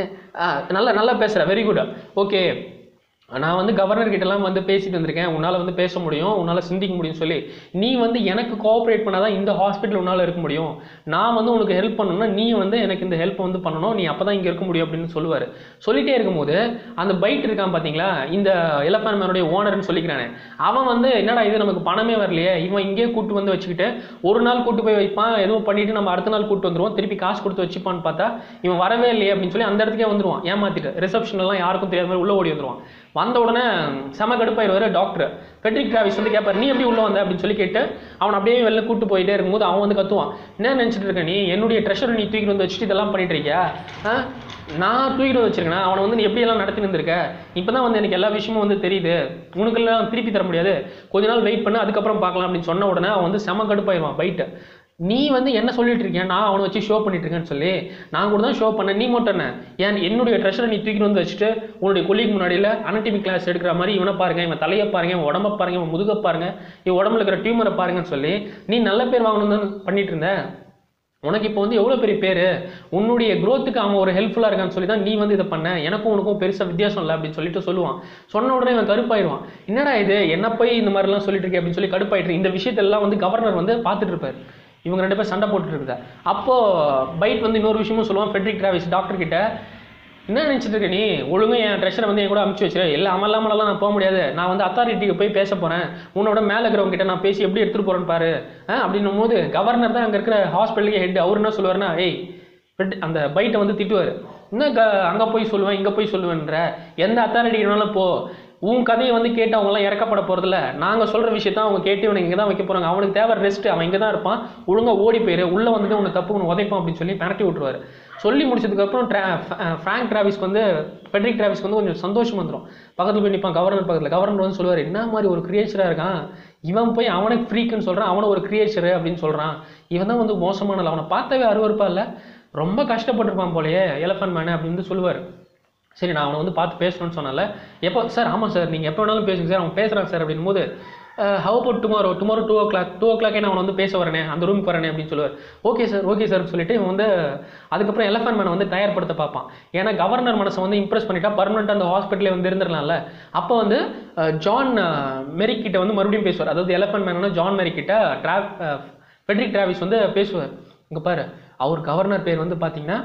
நல்லா நல்லா பேசுகிற வெரி குட் ஓகே நான் வந்து கவர்னர் கிட்டலாம் வந்து பேசிட்டு வந்திருக்கேன் உன்னால் வந்து பேச முடியும் உன்னால் சிந்திக்க முடியும் சொல்லி நீ வந்து எனக்கு கோஆப்ரேட் பண்ணாதான் இந்த ஹாஸ்பிட்டல் உன்னால் இருக்க முடியும் நான் வந்து உனக்கு ஹெல்ப் பண்ணணும்னா நீ வந்து எனக்கு இந்த ஹெல்ப் வந்து பண்ணணும் நீ அப்போ தான் இங்கே இருக்க முடியும் அப்படின்னு சொல்லுவார் சொல்லிட்டே இருக்கும்போது அந்த பைட் இருக்கான் பார்த்தீங்களா இந்த எலஃபன் மேனுடைய ஓனர்னு சொல்லிக்கிறானே அவன் வந்து என்னடா இது நமக்கு பணமே வரலையே இவன் இங்கேயே கூட்டு வந்து வச்சுக்கிட்டு ஒரு நாள் கூட்டு போய் வைப்பான் எதுவும் பண்ணிட்டு நம்ம அடுத்த நாள் கூட்டு வந்துருவோம் திருப்பி காசு கொடுத்து வச்சுப்பான்னு பார்த்தா இவன் வரவே இல்லையே அப்படின்னு சொல்லி அந்த இடத்துக்கே வந்துருவான் ஏமாத்திட்டு ரிசப்ஷன் எல்லாம் யாருக்கும் தெரியாத மாதிரி உள்ள ஓடி வந்துருவான் வந்த உடனே செம கடுப்பாயிருவாரு டாக்டர் பெட்ரிக் டிராவிஸ் வந்து கேட்பார் நீ எப்படி உள்ள வந்த அப்படின்னு சொல்லி கேட்டு அவன் அப்படியே வெளில கூட்டு போயிட்டே இருக்கும்போது அவன் வந்து கத்துவான் என்ன நினைச்சிட்டு இருக்க நீ என்னுடைய ட்ரெஷரை நீ தூக்கிட்டு வந்து வச்சுட்டு இதெல்லாம் பண்ணிட்டு இருக்கியா ஆ? நான் தூக்கிட்டு வந்து வச்சிருக்கேன் அவனை வந்து நீ எப்படியெல்லாம் நடத்தி இருந்திருக்க இப்போ தான் வந்து எனக்கு எல்லா விஷயமும் வந்து தெரியுது உனக்கெல்லாம் திருப்பி தர முடியாது கொஞ்ச நாள் வெயிட் பண்ணு அதுக்கப்புறம் பார்க்கலாம் அப்படின்னு சொன்ன உடனே அவன் வந்து செம கடுப்பாயிருவான் பைட்டு நீ வந்து என்ன சொல்லிட்டு இருக்கேன் நான் அவனை வச்சு ஷோ பண்ணிட்டு இருக்கேன்னு சொல்லி நான் கூட தான் ஷோ பண்ணேன் நீ மட்டும் என்ன ஏன் என்னுடைய ட்ரெஷரை நீ தூக்கிட்டு வந்து வச்சுட்டு உன்னுடைய கொல்லிக்கு முன்னாடியில் அனட்டிமி கிளாஸ் எடுக்கிற மாதிரி இவனை பாருங்க இவன் தலையை பாருங்க இவன் உடம்ப பாருங்க இவன் முதுக பாருங்க இவன் உடம்புல இருக்கிற டியூமரை பாருங்கன்னு சொல்லி நீ நல்ல பேர் வாங்கணும்னு தான் பண்ணிட்டு இருந்த உனக்கு இப்போ வந்து எவ்வளோ பெரிய பேர் உன்னுடைய growth-க்கு அவன் ஒரு ஹெல்ப்ஃபுல்லாக இருக்கான்னு சொல்லி தான் நீ வந்து இதை பண்ண எனக்கும் உனக்கும் பெருசாக வித்தியாசம் இல்லை அப்படின்னு சொல்லிட்டு சொல்லுவான் சொன்ன உடனே இவன் கருப்பாயிருவான் என்னடா இது என்ன போய் இந்த மாதிரிலாம் சொல்லிட்டு இருக்கே அப்படின்னு சொல்லி கடுப்பாயிட்டு இந்த விஷயத்தெல்லாம் வந்து கவர்னர் வந்து பார்த்துட்டு இருப்பார் இவங்க ரெண்டு பேரும் சண்டை போட்டுட்டு இருக்குதா அப்போ பைட் வந்து இன்னொரு விஷயமும் சொல்லுவான் ஃபெட்ரிக் டிராவிஸ் டாக்டர் கிட்ட என்ன நினச்சிட்டு இருக்க நீ ஒழுங்கா என் ட்ரெஷரை வந்து என் கூட அமுச்சு வச்சிரு இல்லை அவன் இல்லாமலாம் நான் போக முடியாது நான் வந்து அத்தாரிட்டிக்கு போய் பேச போகிறேன் உன்னோட மேலே இருக்கிறவங்க கிட்ட நான் பேசி எப்படி எடுத்துகிட்டு போகிறேன்னு பாரு ஆ அப்படின்னும் போது கவர்னர் தான் அங்கே இருக்கிற ஹாஸ்பிட்டலுக்கு ஹெட் அவர் என்ன சொல்லுவாருன்னா ஏய் ஃப்ரெட் அந்த பைட்டை வந்து திட்டுவார் இன்னும் க அங்கே போய் சொல்லுவேன் இங்கே போய் சொல்லுவேன்ற எந்த அத்தாரிட்டினாலும் போ உன் கதையை வந்து கேட்டு அவங்களாம் இறக்கப்பட போகிறதில்ல நாங்கள் சொல்கிற விஷயத்த அவங்க கேட்டு இவனை இங்கே தான் வைக்க போகிறாங்க அவனுக்கு தேவை ரெஸ்ட் அவன் இங்கே தான் இருப்பான் ஒழுங்கா ஓடி போயிரு உள்ளே வந்துட்டு உன்னை தப்பு உன்னை உதைப்பான் அப்படின்னு சொல்லி மிரட்டி விட்டுருவாரு சொல்லி முடிச்சதுக்கப்புறம் ட்ரா ஃப்ராங்க் டிராவிஸ்க்கு வந்து ஃபெட்ரிக் டிராவிஸ்க்கு வந்து கொஞ்சம் சந்தோஷம் வந்துடும் பக்கத்தில் போய் நிற்பான் கவர்னர் பக்கத்தில் கவர்னர் வந்து சொல்லுவார் என்ன மாதிரி ஒரு கிரியேச்சராக இருக்கான் இவன் போய் அவனுக்கு ஃப்ரீக்குன்னு சொல்கிறான் அவனை ஒரு கிரியேச்சரு அப்படின்னு சொல்கிறான் இவன் தான் வந்து மோசமான அவனை பார்த்தாவே அருவருப்பா இல்லை ரொம்ப கஷ்டப்பட்டிருப்பான் போலயே எலஃபன் மேனு அப்படின்னு வந்து சொல்லுவார் சரி நான் அவனை வந்து பார்த்து பேசணும்னு சொன்னால எப்போ சார் ஆமாம் சார் நீங்கள் எப்போ வேணாலும் பேசுங்க சார் அவன் பேசுகிறான் சார் அப்படின் போது how about tomorrow tomorrow two o'clock two ஓ கிளாக்கே நான் அவனை வந்து பேச வரேனே அந்த ரூமுக்கு வரேனே அப்படின்னு சொல்லுவார் ஓகே சார் ஓகே சார் சொல்லிட்டு இவன் வந்து அதுக்கப்புறம் எலஃபன் மேனை வந்து தயார்படுத்த பார்ப்பான் ஏன்னா கவர்னர் மனசை வந்து இம்ப்ரெஸ் பண்ணிட்டா பர்மனெண்ட் அந்த ஹாஸ்பிட்டலே வந்து இருந்துடலாம்ல அப்போ வந்து அஹ், ஜான் அஹ், மெரிக் கிட்ட வந்து மறுபடியும் பேசுவார் அதாவது எலஃபன் மேனா ஜான் மெரிக் கிட்ட ட்ரா ஃபெட்ரிக் டிராவிஸ் வந்து பேசுவார் இங்கே பாரு அவர் கவர்னர் பேர் வந்து பார்த்தீங்கன்னா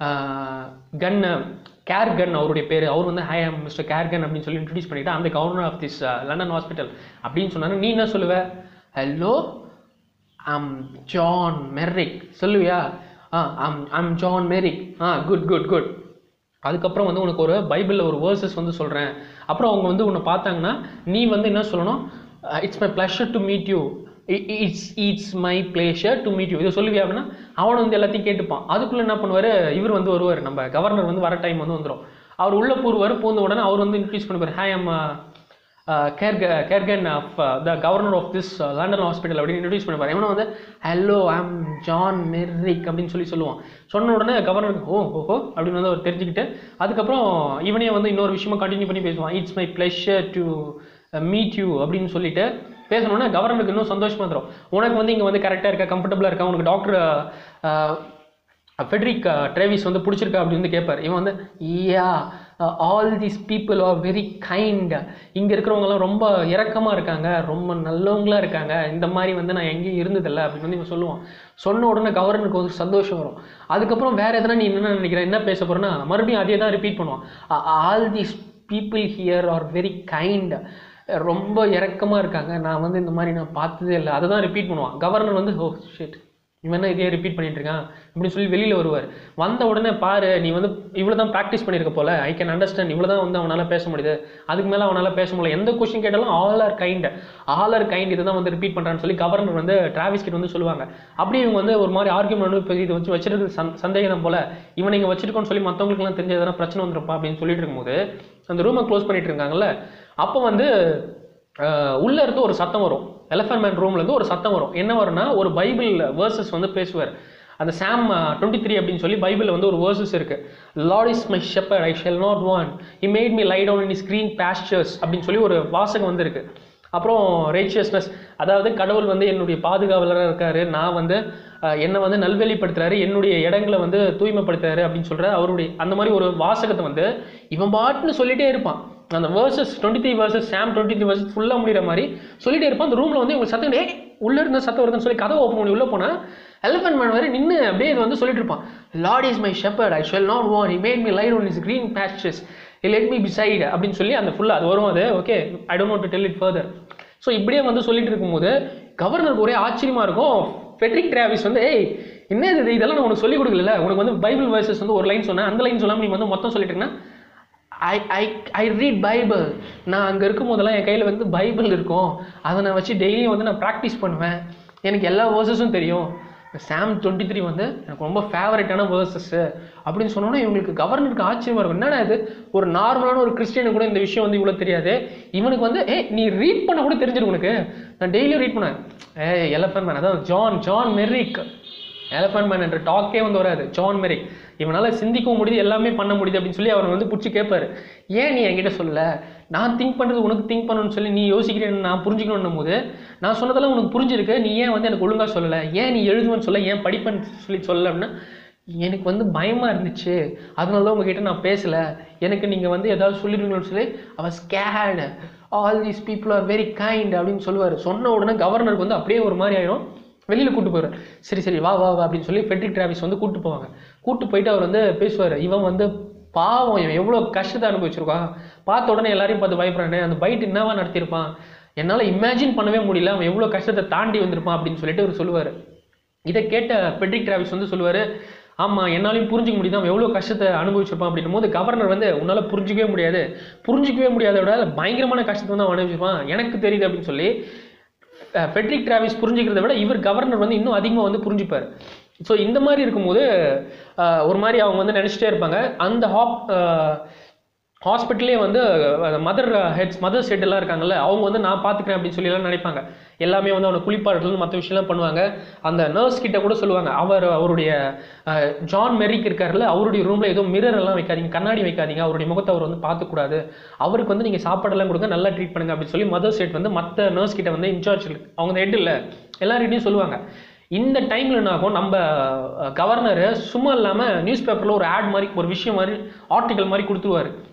கன் கேர் கன் அவருடைய பேர் அவர் வந்து ஹை மிஸ்டர் கேர் கன் அப்படின்னு சொல்லி இன்ட்ரடியூஸ் பண்ணிட்டு அந்த governor of this London hospital அப்படின்னு சொன்னாங்க நீ என்ன சொல்லுவ ஹலோ ஐம் ஜான் மெர்ரிக் சொல்லுவியா ஆ ஐம் ஐம் ஜான் மெரிக் ஆ குட் குட் குட் அதுக்கப்புறம் வந்து உனக்கு ஒரு பைபிளில் ஒரு வேர்சஸ் வந்து சொல்கிறேன் அப்புறம் அவங்க வந்து உன்னை பார்த்தாங்கன்னா நீ வந்து என்ன சொல்லணும் it's my pleasure to meet you it's it's my pleasure to meet you இதை சொல்லுவியா அப்படின்னா அவன் வந்து எல்லாத்தையும் கேட்டுப்பான் அதுக்குள்ளே என்ன பண்ணுவார் இவர் வந்து வருவார் நம்ம கவர்னர் வந்து வர டைம் வந்து வந்துடும் அவர் உள்ள பூர்வார் பூந்த உடனே அவர் வந்து இன்க்ரீஸ் பண்ணுவார் ஹே அம் கேர்க கேர்கன் of the governor of this London hospital அப்படின்னு இன்ட்ரடியூஸ் பண்ணுவார் இவனை வந்து ஹலோ ஐம் ஜான் மெர்ரிக் அப்படின்னு சொல்லி சொல்லுவான் சொன்ன உடனே கவர்னருக்கு ஓ ஓஹோ அப்படின்னு வந்து அவர் தெரிஞ்சுக்கிட்டு அதுக்கப்புறம் இவனே வந்து இன்னொரு விஷயமா கண்டினியூ பண்ணி பேசுவான் it's my pleasure to meet you அப்படின்னு சொல்லிட்டு பேசணுன்னா கவர்னருக்கு இன்னும் சந்தோஷமா தரும் உனக்கு வந்து இங்கே வந்து கரெக்டாக இருக்கா கம்ஃபர்டபுளாக இருக்கா உனக்கு டாக்டர் ஃபெட்ரிக் ட்ரேவிஸ் வந்து பிடிச்சிருக்கா அப்படின்னு வந்து கேட்பார் இவன் வந்து yeah all these people are very kind இங்கே இருக்கிறவங்கலாம் ரொம்ப இரக்கமாக இருக்காங்க ரொம்ப நல்லவங்களா இருக்காங்க இந்த மாதிரி வந்து நான் எங்கேயும் இருந்ததில்ல அப்படின்னு வந்து இவன் சொல்லுவான் சொன்ன உடனே கவர்னருக்கு வந்து சந்தோஷம் வரும் அதுக்கப்புறம் வேற எதனா நீ என்ன நினைக்கிற என்ன பேச போறேன்னா மறுபடியும் அதே தான் ரிப்பீட் பண்ணுவான் all these people here are very kind ரொம்ப இரக்கமாக இருக்காங்க நான் வந்து இந்த மாதிரி நான் பார்த்ததே இல்லை அதை தான் ரிப்பீட் பண்ணுவான் கவர்னர் வந்து ஓ ஷிட் இவன் என்ன இதே ரிப்பீட் பண்ணிட்டு இருக்கான் அப்படின்னு சொல்லி வெளியில் வருவார் வந்த உடனே பாரு நீ வந்து இவ்வளோ தான் ப்ராக்டிஸ் பண்ணியிருக்க போல ஐ கேன் அண்டர்ஸ்டாண்ட் இவ்வளோ தான் வந்து அவனால் பேச முடியுது அதுக்கு மேலே அவனால் பேச முடியல எந்த கொஸ்டின் கேட்டாலும் all are kind all are kind இதை தான் வந்து ரிப்பீட் பண்ணுறான்னு சொல்லி கவர்னர் வந்து டிராவிஸ் கிட்ட வந்து சொல்லுவாங்க அப்படியே இவங்க வந்து ஒரு மாதிரி ஆர்குமெண்ட் வந்து இப்போ இது வச்சு வச்சிருக்கு சந் சந்தேகம் போல இவன் நீங்கள் வச்சிருக்கோன்னு சொல்லி மற்றவங்களுக்குலாம் தெரிஞ்ச எதனா பிரச்சனை வந்துருப்பா அப்படின்னு சொல்லிட்டு இருக்கும்போது அந்த ரூமை க்ளோஸ் பண்ணிட்டு இருக்காங்கல்ல அப்போ வந்து அஹ், உள்ள இருந்து ஒரு சத்தம் வரும் எலஃபன்ட் மேன் ரூம்ல இருந்து ஒரு சத்தம் வரும் என்ன வரும்னா ஒரு பைபிள் வேர்சஸ் வந்து பேசுவார் அந்த சாம் டுவெண்ட்டி த்ரீ அப்படின்னு சொல்லி பைபிளில் வந்து ஒரு வேர்சஸ் இருக்கு lord is my shepherd I shall not want he made me lie down in green pastures அப்படின்னு சொல்லி ஒரு வாசகம் வந்து இருக்கு அப்புறம் ரைச்சியஸ்னஸ் அதாவது கடவுள் வந்து என்னுடைய பாதுகாவலராக இருக்காரு நான் வந்து அஹ், என்னை வந்து நல்வெளிப்படுத்துறாரு என்னுடைய இடங்களை வந்து தூய்மைப்படுத்துறாரு அப்படின்னு சொல்ற அவருடைய அந்த மாதிரி ஒரு வாசகத்தை வந்து இவன் பாட்டுன்னு சொல்லிட்டே இருப்பான் அந்த verses twenty three verses psalm twenty three verses ஃபுல்லாக முடிகிற மாதிரி சொல்லிட்டே இருப்பான் அந்த ரூமில் வந்து இவங்க சத்தம் ஏ உள்ள இருந்த சத்தம் வருதுன்னு சொல்லி கதவை ஓப்பன் பண்ணி உள்ள போனா எலிஃபென்ட் மேன் வேறு நின்று அப்படியே இது வந்து சொல்லிட்டு இருப்பான் lord is my shepherd I shall not want he made me light on his green pastures he let me beside அப்படின்னு சொல்லி அந்த ஃபுல்லாக அது வரும் அது okay I don't want to tell it further so இப்படியே வந்து சொல்லிட்டு இருக்கும்போது கவர்னருக்கு ஒரே ஆச்சரியமா இருக்கும் ஃபெட்ரிக் டிராவிஸ் வந்து ஏய் என்ன இது இதெல்லாம் நான் உனக்கு சொல்லிக் கொடுக்கல உனக்கு வந்து பைபிள் வேர்சஸ் வந்து ஒரு லைன் சொன்னேன் அந்த லைன் சொல்லாமல் நீ வந்து மொத்தம் சொல்லிட்டீங்கன்னா ஐ ஐ ஐ ரீட் பைபிள் நான் அங்கே இருக்கும் போதெல்லாம் என் கையில் வந்து பைபிள் இருக்கும் அதை நான் வச்சு டெய்லியும் வந்து நான் ப்ராக்டிஸ் பண்ணுவேன் எனக்கு எல்லா வேர்சஸும் தெரியும் சாம் டுவெண்ட்டி த்ரீ வந்து எனக்கு ரொம்ப ஃபேவரட்டான வேர்சஸ்ஸு அப்படின்னு சொன்னோன்னா இவங்களுக்கு கவர்னருக்கு ஆச்சரியமா இருக்கும் என்னடா இது ஒரு நார்மலான ஒரு கிறிஸ்டியனுக்கு கூட இந்த விஷயம் வந்து இவ்வளோ தெரியாது இவனுக்கு வந்து ஏ நீ ரீட் பண்ண கூட தெரிஞ்சிடும் உனக்கு நான் டெய்லியும் ரீட் பண்ணேன் ஏ எலஃபன் மேன் அதான் John John Merrick elephant man என்ற டாக்கே வந்து வராது ஜான் மெரிக் இவனால சிந்திக்கவும் முடியுது எல்லாமே பண்ண முடியுது அப்படின்னு சொல்லி அவர் வந்து பிடிச்சி கேட்பாரு ஏன் நீ என்கிட்ட சொல்லல நான் திங்க் பண்ணுறது உனக்கு திங்க் பண்ணணும்னு சொல்லி நீ யோசிக்கிறேன்னு நான் புரிஞ்சுக்கணும் போது நான் சொன்னதெல்லாம் உனக்கு புரிஞ்சிருக்கு நீ ஏன் வந்து எனக்கு ஒழுங்கா சொல்லலை ஏன் நீ எழுதுவேன்னு சொல்ல ஏன் படிப்பேன்னு சொல்லி சொல்லல அப்படின்னா எனக்கு வந்து பயமா இருந்துச்சு அதனால தான் உங்ககிட்ட நான் பேசல எனக்கு நீங்க வந்து ஏதாவது சொல்லிடுவீங்கன்னு சொல்லி அவ ஸ்கேட் all these people are very kind அப்படின்னு சொல்லுவார் சொன்ன உடனே கவர்னருக்கு வந்து அப்படியே ஒரு மாதிரி ஆயிரும் வெளியில கூட்டு போயிடுவார் சரி சரி வா வா வா அப்படின்னு சொல்லி ஃபெட்ரிக் டிராவிஸ் வந்து கூட்டு போவாங்க கூட்டு போயிட்டு அவர் வந்து பேசுவார் இவன் வந்து பாவம் இவன் எவ்வளோ கஷ்டத்தை அனுபவிச்சிருக்கான் பார்த்த உடனே எல்லாரையும் பார்த்து பயப்படுறானே அந்த பைட் என்னவா நடத்தியிருப்பான் என்னால் இமேஜின் பண்ணவே முடியல அவன் எவ்வளோ கஷ்டத்தை தாண்டி வந்திருப்பான் அப்படின்னு சொல்லிட்டு அவர் சொல்லுவார் இதை கேட்ட பெட்ரிக் டிராவிஸ் வந்து சொல்லுவார் ஆமாம் என்னாலையும் புரிஞ்சிக்க முடியுது அவன் எவ்வளோ கஷ்டத்தை அனுபவிச்சிருப்பான் அப்படின்னும் போது கவர்னர் வந்து உன்னால் புரிஞ்சிக்கவே முடியாது புரிஞ்சிக்கவே முடியாத விட பயங்கரமான கஷ்டத்தை வந்து அவன் அனுபவிச்சிருப்பான் எனக்கு தெரியுது அப்படின்னு சொல்லி அஹ், ஃபெட்ரிக் டிராவிஸ் புரிஞ்சுக்கிறத விட இவர் கவர்னர் வந்து இன்னும் அதிகமாக வந்து புரிஞ்சுப்பார் ஸோ இந்த மாதிரி இருக்கும்போது அஹ், ஒரு மாதிரி அவங்க வந்து நினச்சிட்டே இருப்பாங்க அந்த ஹாப் ஹாஸ்பிட்டலே வந்து மதர் ஹெட்ஸ் மதர்ஸ் ஹெட் எல்லாம் இருக்காங்கல்ல அவங்க வந்து நான் பார்த்துக்கிறேன் அப்படின்னு சொல்லி எல்லாம் நினைப்பாங்க எல்லாமே வந்து அவனை குளிப்பாடுறது மற்ற விஷயம்லாம் பண்ணுவாங்க அந்த நர்ஸ் கிட்ட கூட சொல்லுவாங்க அவர் அவருடைய அஹ், ஜான் மெரிக் இருக்காருல்ல அவருடைய ரூம்ல ஏதோ மிரர் எல்லாம் வைக்காதீங்க கண்ணாடி வைக்காதீங்க அவருடைய முகத்தை அவர் வந்து பார்க்கக்கூடாது அவருக்கு வந்து நீங்க சாப்பாடெல்லாம் கொடுங்க நல்லா ட்ரீட் பண்ணுங்க அப்படின்னு சொல்லி மதர்ஸ் ஹெட் வந்து மற்ற நர்ஸ் கிட்ட வந்து இன்சார்ஜ் அவங்க ஹெட் இல்லை எல்லார்கிட்டையும் சொல்லுவாங்க இந்த டைம்ல என்ன ஆகும் நம்ம கவர்னர் சும்மா இல்லாம நியூஸ் பேப்பர்ல ஒரு ஆட் மாதிரி ஒரு விஷயம் மாதிரி ஆர்டிகல் மாதிரி கொடுத்துருவாரு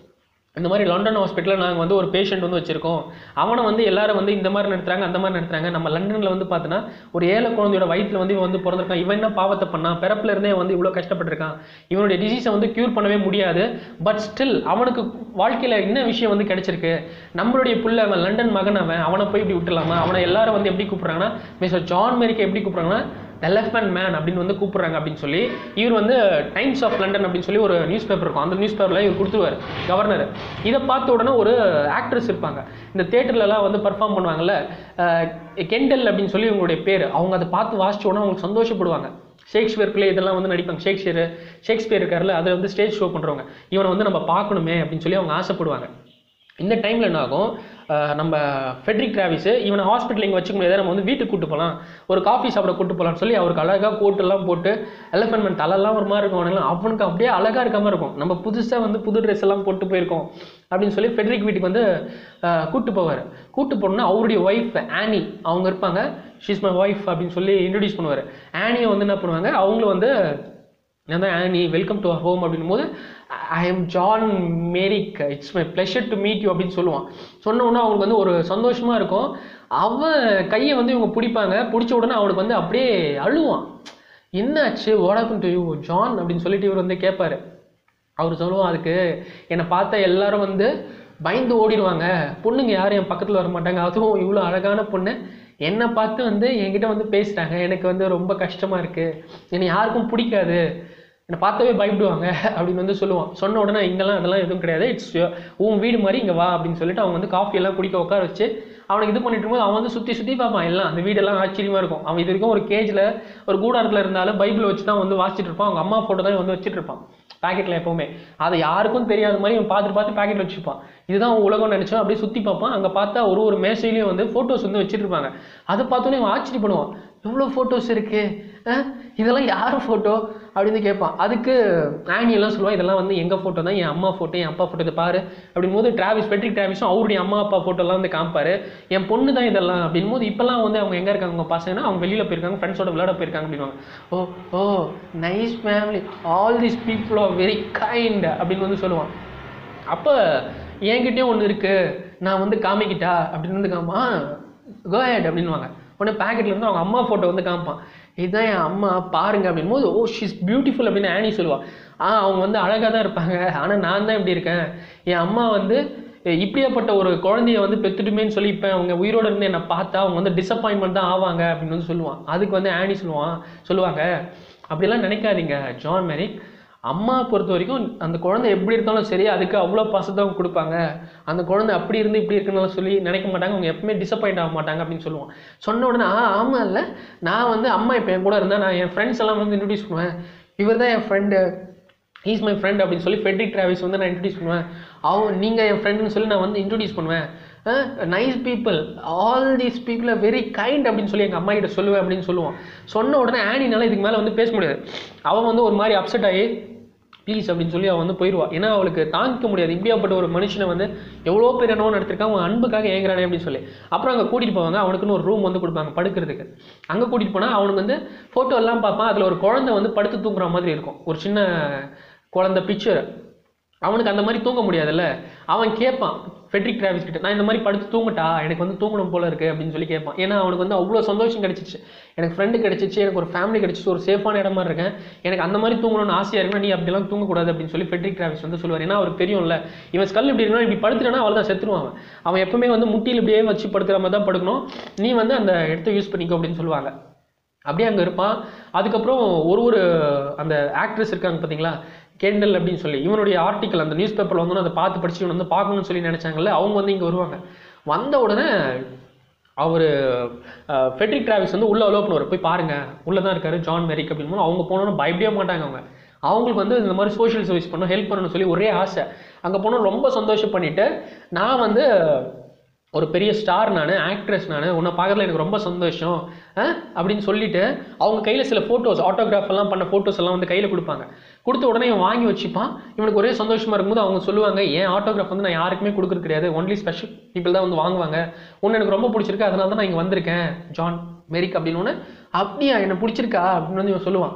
இந்த மாதிரி லண்டன் ஹாஸ்பிட்டலில் நாங்கள் வந்து ஒரு பேஷண்ட் வந்து வச்சுருக்கோம் அவனை வந்து எல்லாரும் வந்து இந்த மாதிரி நடத்துறாங்க அந்த மாதிரி நடத்துறாங்க நம்ம லண்டனில் வந்து பார்த்தோன்னா ஒரு ஏழை குழந்தையோட வயிற்றில் வந்து இவன் வந்து பிறந்திருக்கான் இவன் என்ன பாவத்தை பண்ணான் பிறப்புல இருந்தே வந்து இவ்வளோ கஷ்டப்பட்டிருக்கான் இவனுடைய டிசீஸை வந்து க்யூர் பண்ணவே முடியாது பட் ஸ்டில் அவனுக்கு வாழ்க்கையில் என்ன விஷயம் வந்து கிடைச்சிருக்கு நம்மளுடைய புள்ள அவன் லண்டன் மகன் அவன் அவனை போய் இப்படி விட்டுலாமா அவனை எல்லாரும் வந்து எப்படி கூப்பிட்றாங்கன்னா மிஸ்டர் ஜான் மேரிக்கை எப்படி கூப்பிட்றாங்கன்னா எலஃபண்ட் மேன் அப்படின்னு வந்து கூப்பிட்றாங்க அப்படின்னு சொல்லி இவர் வந்து டைம்ஸ் ஆஃப் லண்டன் அப்படின்னு சொல்லி ஒரு நியூஸ் பேப்பர் இருக்கும் அந்த நியூஸ் பேப்பரில் இவர் கொடுத்துருவார் கவர்னர் இதை பார்த்த உடனே ஒரு ஆக்ட்ரஸ் இருப்பாங்க இந்த தேட்டர்லலாம் வந்து பர்ஃபார்ம் பண்ணுவாங்கல்ல அஹ், கெண்டல் அப்படின்னு சொல்லி இவங்களுடைய பேர் அவங்க அதை பார்த்து வாசிச்ச உடனே அவங்களுக்கு சந்தோஷப்படுவாங்க ஷேக்ஸ்பியர் பிளே இதெல்லாம் வந்து நடிப்பாங்க ஷேக்ஸ்பியர் ஷேக்ஸ்பியர் இருக்கார்ல அதை வந்து ஸ்டேஜ் ஷோ பண்ணுறவங்க இவனை வந்து நம்ம பார்க்கணுமே அப்படின்னு சொல்லி அவங்க ஆசைப்படுவாங்க இந்த டைமில் என்ன ஆகும் அஹ் நம்ம ஃபெட்ரிக் டிராவிஸ் இவனை ஹாஸ்பிட்டல் இங்கே வச்சுக்க முடியாது நம்ம வந்து வீட்டுக்கு கூட்டு போகலாம் ஒரு காஃபி சாப்பிட கூட்டு போகலாம்னு சொல்லி அவருக்கு அழகாக கோட்டெல்லாம் போட்டு எலஃபென்ட் மேன் தலைலாம் ஒரு மாதிரி இருக்கும் அவனுக்கு அவனுக்கு அப்படியே அழகாக இருக்க மாதிரி இருக்கும் நம்ம புதுசாக வந்து புது ட்ரெஸ் எல்லாம் போட்டு போயிருக்கோம் அப்படின்னு சொல்லி ஃபெட்ரிக் வீட்டுக்கு வந்து அஹ், கூட்டு போவார் கூட்டு போனோன்னா அவருடைய ஒய்ஃப் ஆனி அவங்க இருப்பாங்க ஷீஸ் மை ஒய்ஃப் அப்படின்னு சொல்லி இன்ட்ரடியூஸ் பண்ணுவார் ஆனியை வந்து என்ன பண்ணுவாங்க அவங்களும் வந்து நான் தான் Annie welcome to our home அப்படின்னும் போது I am John Merrick it's my pleasure to meet you அப்படின்னு சொல்லுவான் சொன்ன உடனே அவங்களுக்கு வந்து ஒரு சந்தோஷமாக இருக்கும் அவன் கையை வந்து இவங்க பிடிப்பாங்க பிடிச்ச உடனே அவனுக்கு வந்து அப்படியே அழுவான் என்னாச்சு வாடாக்கும் டு யூ ஜான் அப்படின்னு சொல்லிட்டு இவர் வந்து கேட்பாரு அவர் சொல்லுவோம் அதுக்கு என்னை பார்த்த எல்லாரும் வந்து பயந்து ஓடிடுவாங்க பொண்ணுங்க யாரும் என் பக்கத்தில் வர மாட்டாங்க அதுவும் இவ்வளோ அழகான பொண்ணு என்னை பார்த்து வந்து என்கிட்ட வந்து பேசுகிறாங்க எனக்கு வந்து ரொம்ப கஷ்டமாக இருக்குது என்னை யாருக்கும் பிடிக்காது என்னை பார்த்தவே பயப்படுவாங்க அப்படின்னு வந்து சொல்லுவான் சொன்ன உடனே இங்கெல்லாம் அதெல்லாம் எதுவும் கிடையாது இட்ஸ் உன் வீடு மாதிரி இங்கே வா அப்படின்னு சொல்லிட்டு அவங்க வந்து காஃபி எல்லாம் குடிக்க உட்கார வச்சு அவனுக்கு இது பண்ணிட்டு இருக்கும்போது அவன் வந்து சுற்றி சுற்றி பார்ப்பான் எல்லாம் அந்த வீடெல்லாம் ஆச்சரியமாக இருக்கும் அவன் இது வரைக்கும் ஒரு கேஜில் ஒரு கூடாரத்தில் இருந்தாலும் பைபிள் வச்சு தான் வந்து வாசிச்சுட்டு இருப்பான் அவங்க அம்மா ஃபோட்டோ தான் வந்து வச்சுட்டு இருப்பான் பாக்கெட்டில் எப்போவுமே அதை யாருக்கும் தெரியாத மாதிரி இவன் பார்த்துட்டு பார்த்து பாக்கெட்டில் வச்சுப்பான் இதுதான் அவன் உலகம் நினச்சோம் அப்படியே சுற்றி பார்ப்பான் அங்கே பார்த்தா ஒரு ஒரு மேசையிலையும் வந்து ஃபோட்டோஸ் வந்து வச்சுட்டு இருப்பாங்க அதை பார்த்தோன்னே இவன் ஆச்சரியப்படுவான் எவ்வளோ ஃபோட்டோஸ் இருக்கு அஹ், இதெல்லாம் யார் ஃபோட்டோ அப்படின்னு கேட்பான் அதுக்கு ஆனி எல்லாம் சொல்லுவான் இதெல்லாம் வந்து எங்கள் ஃபோட்டோ தான் என் அம்மா ஃபோட்டோ என் அப்பா ஃபோட்டோ இதை பாரு அப்படின் போது டிராவிஸ் பெட்ரிக் டிராவிஸும் அவருடைய அம்மா அப்பா ஃபோட்டோலாம் வந்து காமிப்பாரு என் பொண்ணு தான் இதெல்லாம் அப்படின் போது இப்போல்லாம் வந்து அவங்க எங்கே இருக்காங்க அவங்க பசங்கன்னா அவங்க வெளியில் போயிருக்காங்க ஃப்ரெண்ட்ஸோட விளையாட போயிருக்காங்க அப்படின்வாங்க oh oh nice family all these people are very kind அப்படின்னு வந்து சொல்லுவான் அப்போ என்கிட்டயும் ஒன்று இருக்குது நான் வந்து காமிக்கிட்டா அப்படின்னு வந்து காமா கோஹெட் அப்படின்வாங்க உடனே பாக்கெட்ல இருந்து அவங்க அம்மா ஃபோட்டோ வந்து காமிப்பான் இதுதான் என் அம்மா பாருங்க அப்படின் போது ஓ ஷீஸ் பியூட்டிஃபுல் அப்படின்னு ஆனி சொல்லுவா ஆ அவங்க வந்து அழகாக தான் இருப்பாங்க ஆனால் நான் தான் இப்படி இருக்கேன் என் அம்மா வந்து எ, இப்படியாப்பட்ட ஒரு குழந்தைய வந்து பெத்துட்டுமேன்னு சொல்லி இப்போ அவங்க உயிரோட இருந்து என்னை பார்த்தா அவங்க வந்து டிசப்பாயின்மெண்ட் தான் ஆவாங்க அப்படின்னு வந்து சொல்லுவான் அதுக்கு வந்து ஆனி சொல்லுவான் சொல்லுவாங்க அப்படிலாம் நினைக்காதீங்க ஜான் மேரிக் அம்மா பொறுத்த வரைக்கும் அந்த குழந்தை எப்படி இருந்தாலும் சரி அதுக்கு அவ்வளோ பாசத்தை அவங்க கொடுப்பாங்க அந்த குழந்தை அப்படி இருந்து இப்படி இருக்குன்னு சொல்லி நினைக்க மாட்டாங்க அவங்க எப்பவுமே டிசப்பாயிண்ட் ஆக மாட்டாங்க அப்படின்னு சொல்லுவான் சொன்ன உடனே ஆ ஆமாம் இல்லை நான் வந்து அம்மா இப்போ என் கூட இருந்தால் நான் என் ஃப்ரெண்ட்ஸ் எல்லாம் வந்து இன்ட்ரடியூஸ் பண்ணுவேன் இவர் தான் என் ஃப்ரெண்டு ஹீஸ் மை ஃப்ரெண்ட் அப்படின்னு சொல்லி ஃபெட்ரிக் டிராவிஸ் வந்து நான் இன்ட்ரடியூஸ் பண்ணுவேன் அவன் நீங்கள் என் ஃப்ரெண்டுன்னு சொல்லி நான் வந்து இன்ட்ரடியூஸ் பண்ணுவேன் nice people all these people are very kind அப்படின்னு சொல்லி எங்கள் அம்மா கிட்ட சொல்லுவேன் அப்படின்னு சொல்லுவான் சொன்ன உடனே ஆனினால இதுக்கு மேலே வந்து பேச முடியாது அவன் வந்து ஒரு மாதிரி அப்செட் ஆகி ப்ளீஸ் அப்படின்னு சொல்லி அவன் வந்து போயிடுவா ஏன்னா அவளுக்கு தாங்கிக்க முடியாது இப்படியாப்பட்ட ஒரு மனுஷனை வந்து எவ்வளோ பேர் என்னவோ நடத்திருக்கான் அவன் அன்புக்காக ஏங்குறானே அப்படின்னு சொல்லி அப்புறம் அங்கே கூட்டிகிட்டு போவாங்க அவனுக்குன்னு ஒரு ரூம் வந்து கொடுப்பாங்க படுக்கிறதுக்கு அங்கே கூட்டிகிட்டு போனால் அவனுக்கு வந்து ஃபோட்டோ எல்லாம் பார்ப்பான் அதில் ஒரு குழந்தை வந்து படுத்து தூங்குற மாதிரி இருக்கும் ஒரு சின்ன குழந்தை பிக்சர் அவனுக்கு அந்த மாதிரி தூங்க முடியாதுல்ல அவன் கேட்பான் ஃபெட்ரிக் டிராவிஸ் கிட்ட நான் இந்த மாதிரி படுத்து தூங்கட்டா எனக்கு வந்து தூங்கணும் போல இருக்கு அப்படின்னு சொல்லி கேட்பான் ஏன்னா அவனுக்கு வந்து அவ்வளோ சந்தோஷம் கிடைச்சிச்சு எனக்கு ஃப்ரெண்டு கிடைச்சிச்சு எனக்கு ஒரு ஃபேமிலி கிடைச்சிச்சு ஒரு சேஃபான இடமா இருக்கேன் எனக்கு அந்த மாதிரி தூங்கணும்னு ஆசையாக இருக்குன்னா நீ அப்படிலாம் தூங்கக்கூடாது அப்படின்னு சொல்லி ஃபெட்ரிக் டிராவிஸ் வந்து சொல்லுவார் ஏன்னா அவருக்கு தெரியும்ல இவன் ஸ்கல் இப்படி இருக்கணும் இப்படி படுத்துட்டானா அவள் தான் செத்துருவான் அவன் அவன் எப்பவுமே வந்து முட்டியில் இப்படியே வச்சு படுக்கிற மாதிரி தான் படுக்கணும் நீ வந்து அந்த இடத்த யூஸ் பண்ணிக்கோ அப்படின்னு சொல்லுவாங்க அப்படியே அங்கே இருப்பான் அதுக்கப்புறம் ஒரு ஒரு அந்த ஆக்ட்ரஸ் இருக்காங்க பார்த்தீங்களா கேண்டல் அப்படின்னு சொல்லி இவனுடைய ஆர்டிக்கல் அந்த நியூஸ் பேப்பரில் வந்து அதை பார்த்து படிச்சு இவன் வந்து பார்க்கணும்னு சொல்லி நினச்சாங்கல்ல அவங்க வந்து இங்கே வருவாங்க வந்த உடனே அவர் ஃபெட்ரிக் டிராவிஸ் வந்து உள்ள அலோவ் பண்ணுவார் போய் பாருங்க உள்ளே தான் இருக்காரு ஜான் மெரிக் அப்படின்னு போது அவங்க போனோன்னு பயப்படவே மாட்டாங்க அவங்க அவங்களுக்கு வந்து இந்த மாதிரி சோஷியல் சர்வீஸ் பண்ணணும் ஹெல்ப் பண்ணணும்னு சொல்லி ஒரே ஆசை அங்கே போனால் ரொம்ப சந்தோஷம் பண்ணிட்டு நான் வந்து ஒரு பெரிய ஸ்டார் நான் ஆக்ட்ரஸ் நான் உன்னை பார்க்கறதுல எனக்கு ரொம்ப சந்தோஷம் ஆ? அப்படின்னு சொல்லிட்டு அவங்க கையில் சில ஃபோட்டோஸ் ஆட்டோகிராஃப் எல்லாம் பண்ண ஃபோட்டோஸ் எல்லாம் வந்து கையில் கொடுப்பாங்க கொடுத்த உடனே இவன் வாங்கி வச்சுப்பான் இவனுக்கு ஒரே சந்தோஷமா இருக்கும்போது அவங்க சொல்லுவாங்க ஏன் ஆட்டோகிராஃப் வந்து நான் யாருக்குமே கொடுக்குறது கிடையாது ஒன்லி ஸ்பெஷல் பீப்புள் தான் வந்து வாங்குவாங்க உன்னை எனக்கு ரொம்ப பிடிச்சிருக்கு அதனால தான் நான் இங்கே வந்திருக்கேன் ஜான் மெரிக் அப்படின்னு ஒன்று அப்படியா என்ன பிடிச்சிருக்கா அப்படின்னு வந்து இவன் சொல்லுவான்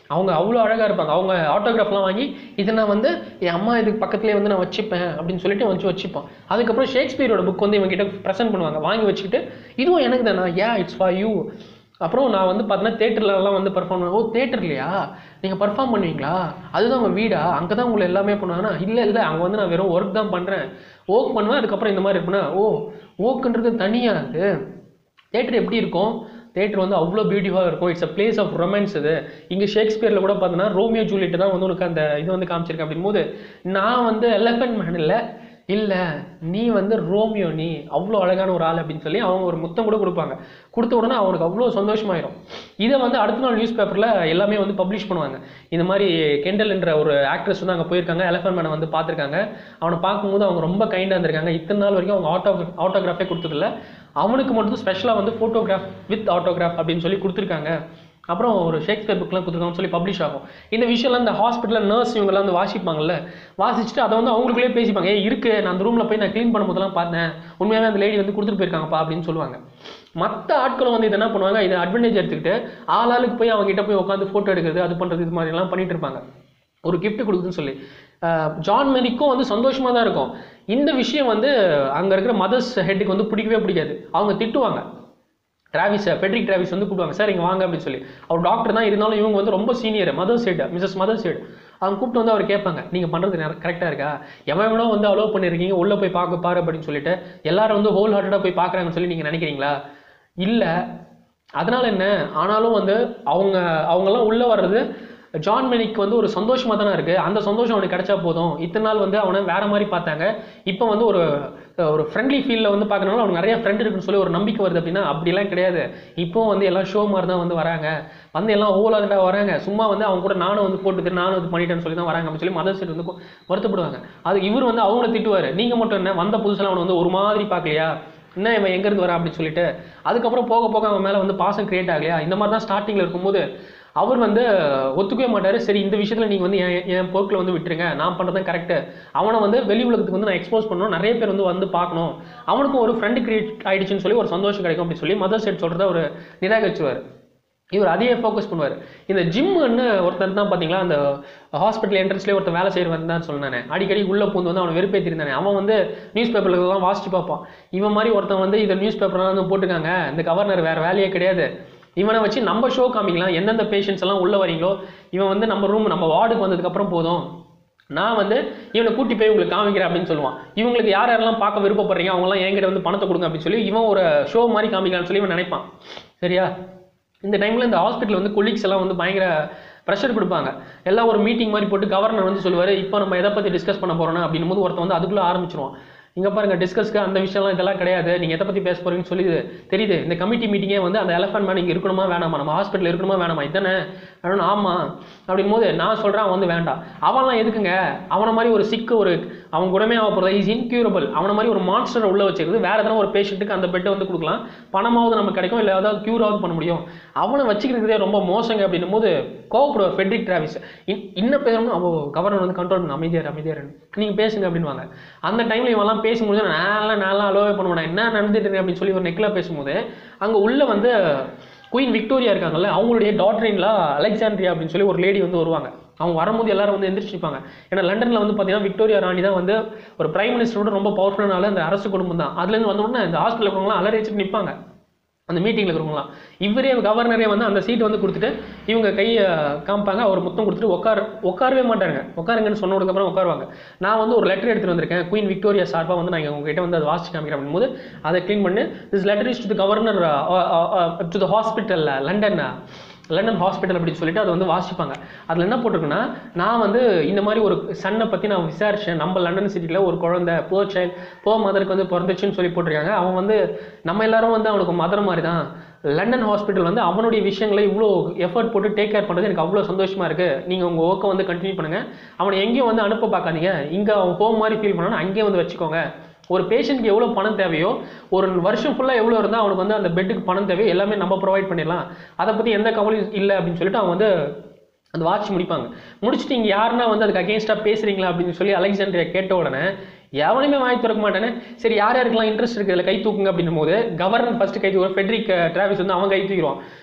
அவங்க அவ்வளோ அழகாக இருப்பாங்க அவங்க ஆட்டோகிராஃப்லாம் வாங்கி இதை நான் வந்து என் அம்மா இதுக்கு பக்கத்துலேயே வந்து நான் வச்சுப்பேன் அப்படின்னு சொல்லிட்டு வச்சு வச்சுப்போம் அதுக்கப்புறம் ஷேக்ஸ்பியரோட புக் வந்து இவங்க கிட்ட ப்ரெசென்ட் பண்ணுவாங்க வாங்கி வச்சுக்கிட்டு இதுவும் எனக்கு தானா யா இட்ஸ் ஃபார் யூ அப்புறம் நான் வந்து பார்த்தீங்கன்னா தேட்டர்லலாம் வந்து பர்ஃபார்ம் பண்ண ஓ தேட்டர்லையா நீங்கள் பர்ஃபார்ம் பண்ணுவீங்களா அதுதான் உங்கள் வீடா அங்கே தான் உங்களை எல்லாமே பண்ணுவாங்கன்னா இல்லை இல்லை அங்கே வந்து நான் வெறும் ஒர்க் தான் பண்ணுறேன் ஒர்க் பண்ணுவேன் அதுக்கப்புறம் இந்த மாதிரி இருப்பேன்னா ஓ ஒர்க்குன்றது தனியாக அது தேட்டர் எப்படி இருக்கும் தேட்டர் வந்து அவ்வளோ பியூட்டிஃபுல்லாக இருக்கும் it's a place of romance இது இங்கே ஷேக்ஸ்பியரில் கூட பார்த்தீங்கன்னா ரோமியோ ஜூலியட் தான் வந்து உனக்கு அந்த இது வந்து காமிச்சிருக்கேன் அப்படிங்கும்போது நான் வந்து எலஃபென்ட் மேன் இல்லை இல்லை நீ வந்து ரோமியோ நீ அவ்வளோ அழகான ஒரு ஆள் அப்படின்னு சொல்லி அவங்க ஒரு முத்தம் கூட கொடுப்பாங்க கொடுத்த உடனே அவனுக்கு அவ்வளோ சந்தோஷமாயிரும் இதை வந்து அடுத்த நாள் நியூஸ் பேப்பரில் எல்லாமே வந்து பப்ளிஷ் பண்ணுவாங்க இந்த மாதிரி கெண்டல் என்ற ஒரு ஆக்ட்ரஸ் வந்து அங்கே போயிருக்காங்க எலஃபென்ட் மேனை வந்து பார்த்துருக்காங்க அவனை பார்க்கும்போது அவங்க ரொம்ப கைண்டாக இருந்திருக்காங்க இத்தனை நாள் வரைக்கும் அவங்க ஆட்டோ ஆட்டோகிராஃபே கொடுத்ததில்ல அவனுக்கு மட்டும் ஸ்பெஷலாக வந்து ஃபோட்டோகிராஃப் வித் ஆட்டோகிராஃப் அப்படின்னு சொல்லி கொடுத்துருக்காங்க அப்புறம் ஒரு ஷேக்ஸ்பியர் புக்லாம் கொடுத்துருக்காங்கன்னு சொல்லி பப்ளிஷ் ஆகும் இந்த விஷயம்லாம் இந்த ஹாஸ்பிட்டலில் நர்ஸ் இவங்கெல்லாம் வந்து வாசிப்பாங்கல்ல வாசிச்சுட்டு அதை வந்து அவங்களுக்குள்ளே பேசிப்பாங்க ஏ இருக்கு நான் அந்த ரூமில் போய் நான் க்ளீன் பண்ணும்போதெல்லாம் பார்த்தேன் உண்மையாகவே அந்த லேடி வந்து கொடுத்துட்டு போயிருக்காங்கப்பா அப்படின்னு சொல்லுவாங்க மற்ற ஆட்களும் வந்து இதை என்ன பண்ணுவாங்க இதை அட்வான்டேஜ் எடுத்துக்கிட்டு ஆளாளுக்கு போய் அவங்க கிட்ட போய் உட்காந்து ஃபோட்டோ எடுக்கிறது அது பண்ணுறது இது மாதிரிலாம் பண்ணிட்டு இருப்பாங்க ஒரு gift கொடுக்குதுன்னு சொல்லி அஹ் ஜான் மெரிக்கும் வந்து சந்தோஷமாக தான் இருக்கும் இந்த விஷயம் வந்து அங்கே இருக்கிற மதர்ஸ் ஹெட்டுக்கு வந்து பிடிக்கவே பிடிக்காது அவங்க திட்டுவாங்க டிராவிஸ் ஃபெட்ரிக் டிராவிஸ் வந்து கூப்பிடுவாங்க சார் இங்கே வாங்க அப்படின்னு சொல்லி அவர் டாக்டர் தான் இருந்தாலும் இவங்க வந்து ரொம்ப senior mother side Mrs mother side அவங்க கூப்பிட்டு வந்து அவர் கேட்பாங்க நீங்கள் பண்ணுறது கரெக்டாக இருக்கா எவன் எவனோ வந்து அலோவ் பண்ணியிருக்கீங்க உள்ளே போய் பார்க்க பாரு அப்படின்னு சொல்லிட்டு எல்லாரும் வந்து ஹோல் ஹார்ட்டடாக போய் பார்க்குறாங்கன்னு சொல்லி நீங்கள் நினைக்கிறீங்களா இல்லை அதனால என்ன ஆனாலும் வந்து அவங்க அவங்கெல்லாம் உள்ளே வர்றது ஜான் மெனிக்கு வந்து ஒரு சந்தோஷமாக தானே இருக்குது அந்த சந்தோஷம் அவனுக்கு கிடைச்சா போதும் இத்தனை நாள் வந்து அவனை வேற மாதிரி பார்த்தாங்க இப்போ வந்து ஒரு ஒரு ஃப்ரெண்ட்லி ஃபீல்டில் வந்து பார்க்கறனால அவனுக்கு நிறைய ஃப்ரெண்ட் இருக்குன்னு சொல்லி ஒரு நம்பிக்கை வருது அப்படின்னா அப்படிலாம் கிடையாது இப்போ வந்து எல்லாம் ஷோ மாதிரி தான் வந்து வராங்க வந்து எல்லாம் ஓலாதடா வராங்க சும்மா வந்து அவங்க கூட நானும் வந்து போட்டுட்டு நானும் இது பண்ணிட்டேன்னு சொல்லி தான் வராங்க அப்படின்னு சொல்லி மதர் சைடு வந்து கொ- வருத்தப்படுவாங்க அது இவர் வந்து அவங்கள திட்டுவார் நீங்கள் மட்டும் என்ன வந்த புதுசில் அவனை வந்து ஒரு மாதிரி பார்க்கலையா என்ன இவன் எங்கேருந்து வரா அப்படின்னு சொல்லிட்டு அதுக்கப்புறம் போக போக அவன் மேலே வந்து பாசம் கிரியேட் ஆகலையா இந்த மாதிரி தான் ஸ்டார்டிங்கில் இருக்கும்போது அவர் வந்து ஒத்துக்கவே மாட்டார் சரி இந்த விஷயத்தில் நீங்கள் வந்து என் என் போக்கில் வந்து விட்டுருங்க நான் பண்ணுறது தான் கரெக்டு அவனை வந்து வெளி உலகத்துக்கு வந்து நான் எக்ஸ்போஸ் பண்ணணும் நிறைய பேர் வந்து வந்து பார்க்கணும் அவனுக்கும் ஒரு ஃப்ரெண்டு கிரியேட் ஆயிடுச்சுன்னு சொல்லி ஒரு சந்தோஷம் கிடைக்கும் அப்படின்னு சொல்லி மதர் சைட் சொல்கிறத அவர் நிராகரிச்சுவார் இவர் அதையே ஃபோக்கஸ் பண்ணுவார் இந்த ஜிம்முன்னு ஒருத்தர் தான் பார்த்தீங்களா அந்த ஹாஸ்பிட்டல் என்ட்ரன்ஸ்லேயே ஒருத்தர் வேலை செய்கிறவன் தான் சொன்னானே அடிக்கடி உள்ளே பூந்து வந்து அவனை வெறுப்பேற்றிருந்தானே அவன் வந்து நியூஸ் பேப்பர்லாம் வாசிச்சு பார்ப்பான் இவன் மாதிரி ஒருத்தன் வந்து இதை நியூஸ் பேப்பர்லாம் வந்து போட்டிருக்காங்க இந்த கவர்னர் வேறு வேலையே கிடையாது இவனை வச்சு நம்ம ஷோ காமிக்கலாம் எந்தெந்த பேஷண்ட்ஸ் எல்லாம் உள்ளே வரீங்களோ இவன் வந்து நம்ம ரூம் நம்ம வார்டுக்கு வந்ததுக்கப்புறம் போதும் நான் வந்து இவனை கூட்டி போய் உங்களுக்கு காமிக்கிறேன் அப்படின்னு சொல்லுவான் இவங்களுக்கு யார் யாரெல்லாம் பார்க்க விருப்பப்படுறீங்க அவங்கலாம் என்கிட்ட வந்து பணத்தை கொடுங்க அப்படின்னு சொல்லி இவன் ஒரு ஷோ மாதிரி காமிக்கலாம்னு சொல்லி இவன் நினைப்பான் சரியா இந்த டைமில் இந்த ஹாஸ்பிட்டல் வந்து கொலீக்ஸ் எல்லாம் வந்து பயங்கர ப்ரெஷர் கொடுப்பாங்க எல்லாம் ஒரு மீட்டிங் மாதிரி போட்டு கவர்னர் வந்து சொல்லுவார் இப்போ நம்ம எதை பற்றி டிஸ்கஸ் பண்ண போகிறோம்னா அப்படின்னும் போது ஒருத்தன் வந்து அதுக்குள்ளே ஆரம்பிச்சிருவான் இங்கே பாருங்க டிஸ்கஸ்க்கு அந்த விஷயம்லாம் இதெல்லாம் கிடையாது நீங்கள் எதை பற்றி பேச போறீங்கன்னு சொல்லி தெரியுது இந்த கமிட்டி மீட்டிங்கே வந்து அந்த எலஃபன் மேன் இங்கே இருக்கணுமா வேணாமா நம்ம ஹாஸ்பிட்டல் இருக்கணுமா வேணாமா இதானே அப்படின்னு ஆமாம் அப்படின் போது நான் சொல்கிறேன் அவன் வந்து வேண்டாம் அவன்லாம் எதுக்குங்க அவனை மாதிரி ஒரு சிக்கு ஒரு அவன் குணமே ஆக போகிறது இஸ் இன்க்யூரபிள் அவனை மாதிரி ஒரு மான்ஸ்டரை உள்ள வச்சிருக்கு வேற எதனா ஒரு பேஷண்ட்டுக்கு அந்த பெட்டை வந்து கொடுக்கலாம் பணமாவது நமக்கு கிடைக்கும் இல்லை ஏதாவது க்யூராவது பண்ண முடியும் அவனை வச்சுக்கிறதே ரொம்ப மோசங்க அப்படின்னும் போது கோவப்படுவார் ஃபெட்ரிக் டிராவிஸ் இன் இன்னும் பேசணும் அவோ கவர்னர் வந்து கண்ட்ரோல் பண்ண அமைதியார் அமைதியார் நீங்கள் பேசுங்க அப்படின்வாங்க அந்த டைமில் இவெல்லாம் பேசும்போது நான்லாம் நான்லாம் அலோவே பண்ணுவேன் என்ன நடந்துட்டு இருக்கு அப்படின்னு சொல்லி ஒரு நெக்கில் பேசும்போது அங்கே உள்ள வந்து குயின் விக்டோரியா இருக்காங்கல்ல அவங்களுடைய டாக்டரின்லாம் அலெக்சாண்ட்ரியா அப்படின்னு சொல்லி ஒரு லேடி வந்து வருவாங்க அவங்க வரும்போது எல்லாரும் வந்து எந்திரிச்சிருப்பாங்க ஏன்னா லண்டனில் வந்து பார்த்தீங்கன்னா விக்டோரியா ராணி தான் வந்து ஒரு பிரைம் மினிஸ்டரோட ரொம்ப பவர்ஃபுல்லான அந்த அரசு குடும்பம் தான் அதுலேருந்து வந்த உடனே இந்த ஹாஸ்பிட்டல் இருக்கிறவங்களாம் அலறி வச்சுட்டு நிற்பாங்க அந்த மீட்டிங்கில் இருக்கிறவங்களாம் இவரே கவர்னரே வந்து அந்த சீட்டை வந்து கொடுத்துட்டு இவங்க கையை காமிப்பாங்க அவர் முத்தம் கொடுத்துட்டு உட்கார உட்காரவே மாட்டாங்க உட்காருங்கன்னு சொன்னதுக்கப்புறம் உட்காருவாங்க நான் வந்து ஒரு லெட்டர் எடுத்துகிட்டு வந்திருக்கேன் குயின் விக்டோரியா சார்பாக வந்து நான் இங்க உங்ககிட்ட வந்து அதை வாசிச்சு காமிக்கிறேன் அப்படிங்கும்போது அதை க்ளீன் பண்ணி this letter is to the governor to the hospital London London hospital அப்படின்னு சொல்லிட்டு அதை வந்து வாசிப்பாங்க அதில் என்ன போட்டிருக்குன்னா நான் வந்து இந்த மாதிரி ஒரு சன்னை பற்றி நான் விசாரிச்சேன் நம்ம லண்டன் சிட்டியில் ஒரு குழந்தை போர் சைல்ட் போ மதருக்கு வந்து பிறந்துச்சுன்னு சொல்லி போட்டிருக்காங்க அவன் வந்து நம்ம எல்லாரும் வந்து அவனுக்கு மதர் மாதிரி தான் லண்டன் ஹாஸ்பிட்டல் வந்து அவனுடைய விஷயங்களை இவ்வளோ எஃபர்ட் போட்டு டேக் கேர் பண்ணுறது எனக்கு அவ்வளோ சந்தோஷமாக இருக்குது நீங்கள் உங்கள் ஒர்க்கை வந்து கண்டினியூ பண்ணுங்கள் அவனை எங்கேயும் வந்து அனுப்ப பார்க்காதீங்க இங்கே அவன் ஹோம் மாதிரி ஃபீல் பண்ணாலும் அங்கேயே வந்து வச்சுக்கோங்க ஒரு பேஷண்ட்க்கு எவ்வளோ பணம் தேவையோ ஒரு வருஷம் ஃபுல்லாக எவ்வளோ இருந்தால் அவனுக்கு வந்து அந்த பெட்டுக்கு பணம் தேவையோ எல்லாமே நம்ம ப்ரொவைட் பண்ணிடலாம் அதை பற்றி எந்த கவலையும் இல்லை அப்படின்னு சொல்லிட்டு அவன் வந்து அந்த வாட்ச் முடிப்பாங்க முடிச்சுட்டு இங்கே யாருன்னா வந்து அதுக்கு அகேன்ஸ்டாக பேசுறீங்களா அப்படின்னு சொல்லி அலெக்சாண்ட்ரியா கேட்ட உடனே எவனையுமே வாங்கி திறக்க மாட்டேனே சரி யார் யாருக்கெல்லாம் இன்ட்ரெஸ்ட் இருக்குது இதில் கை தூக்குங்க அப்படின்னும் போது கவர்னர் ஃபர்ஸ்ட் கை தூக்குற ஃபெட்ரிக் டிராவிஸ் வந்து அவன் கை தூக்கிடுவான்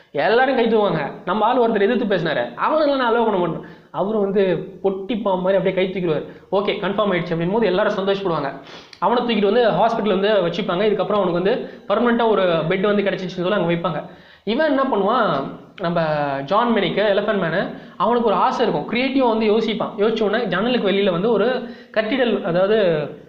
எல்லாரும் கை தூவாங்க நம்ம ஆள் ஒருத்தர் எதிர்த்து பேசினாரு அவனெல்லாம் நான் அலோவ் பண்ண மாட்டேன் அவரும் வந்து பொட்டிப்பா மாதிரி அப்படியே கை தூக்கிடுவார் ஓகே கன்ஃபார்ம் ஆயிடுச்சு அப்படின் போது எல்லாரும் சந்தோஷப்படுவாங்க அவனை தூக்கிட்டு வந்து ஹாஸ்பிட்டல் வந்து வச்சுப்பாங்க இதுக்கப்புறம் அவனுக்கு வந்து பர்மனெண்ட்டாக ஒரு பெட் வந்து கிடச்சிச்சுன்னு சொல்லி அங்கே வைப்பாங்க இவன் என்ன பண்ணுவான் நம்ம ஜான் மெனிக்கு எலஃபன்ட் மேனு அவனுக்கு ஒரு ஆசை இருக்கும் க்ரியேட்டிவாக வந்து யோசிப்பான் யோசிச்ச உடனே ஜன்னலுக்கு வெளியில் வந்து ஒரு கட்டிடல் அதாவது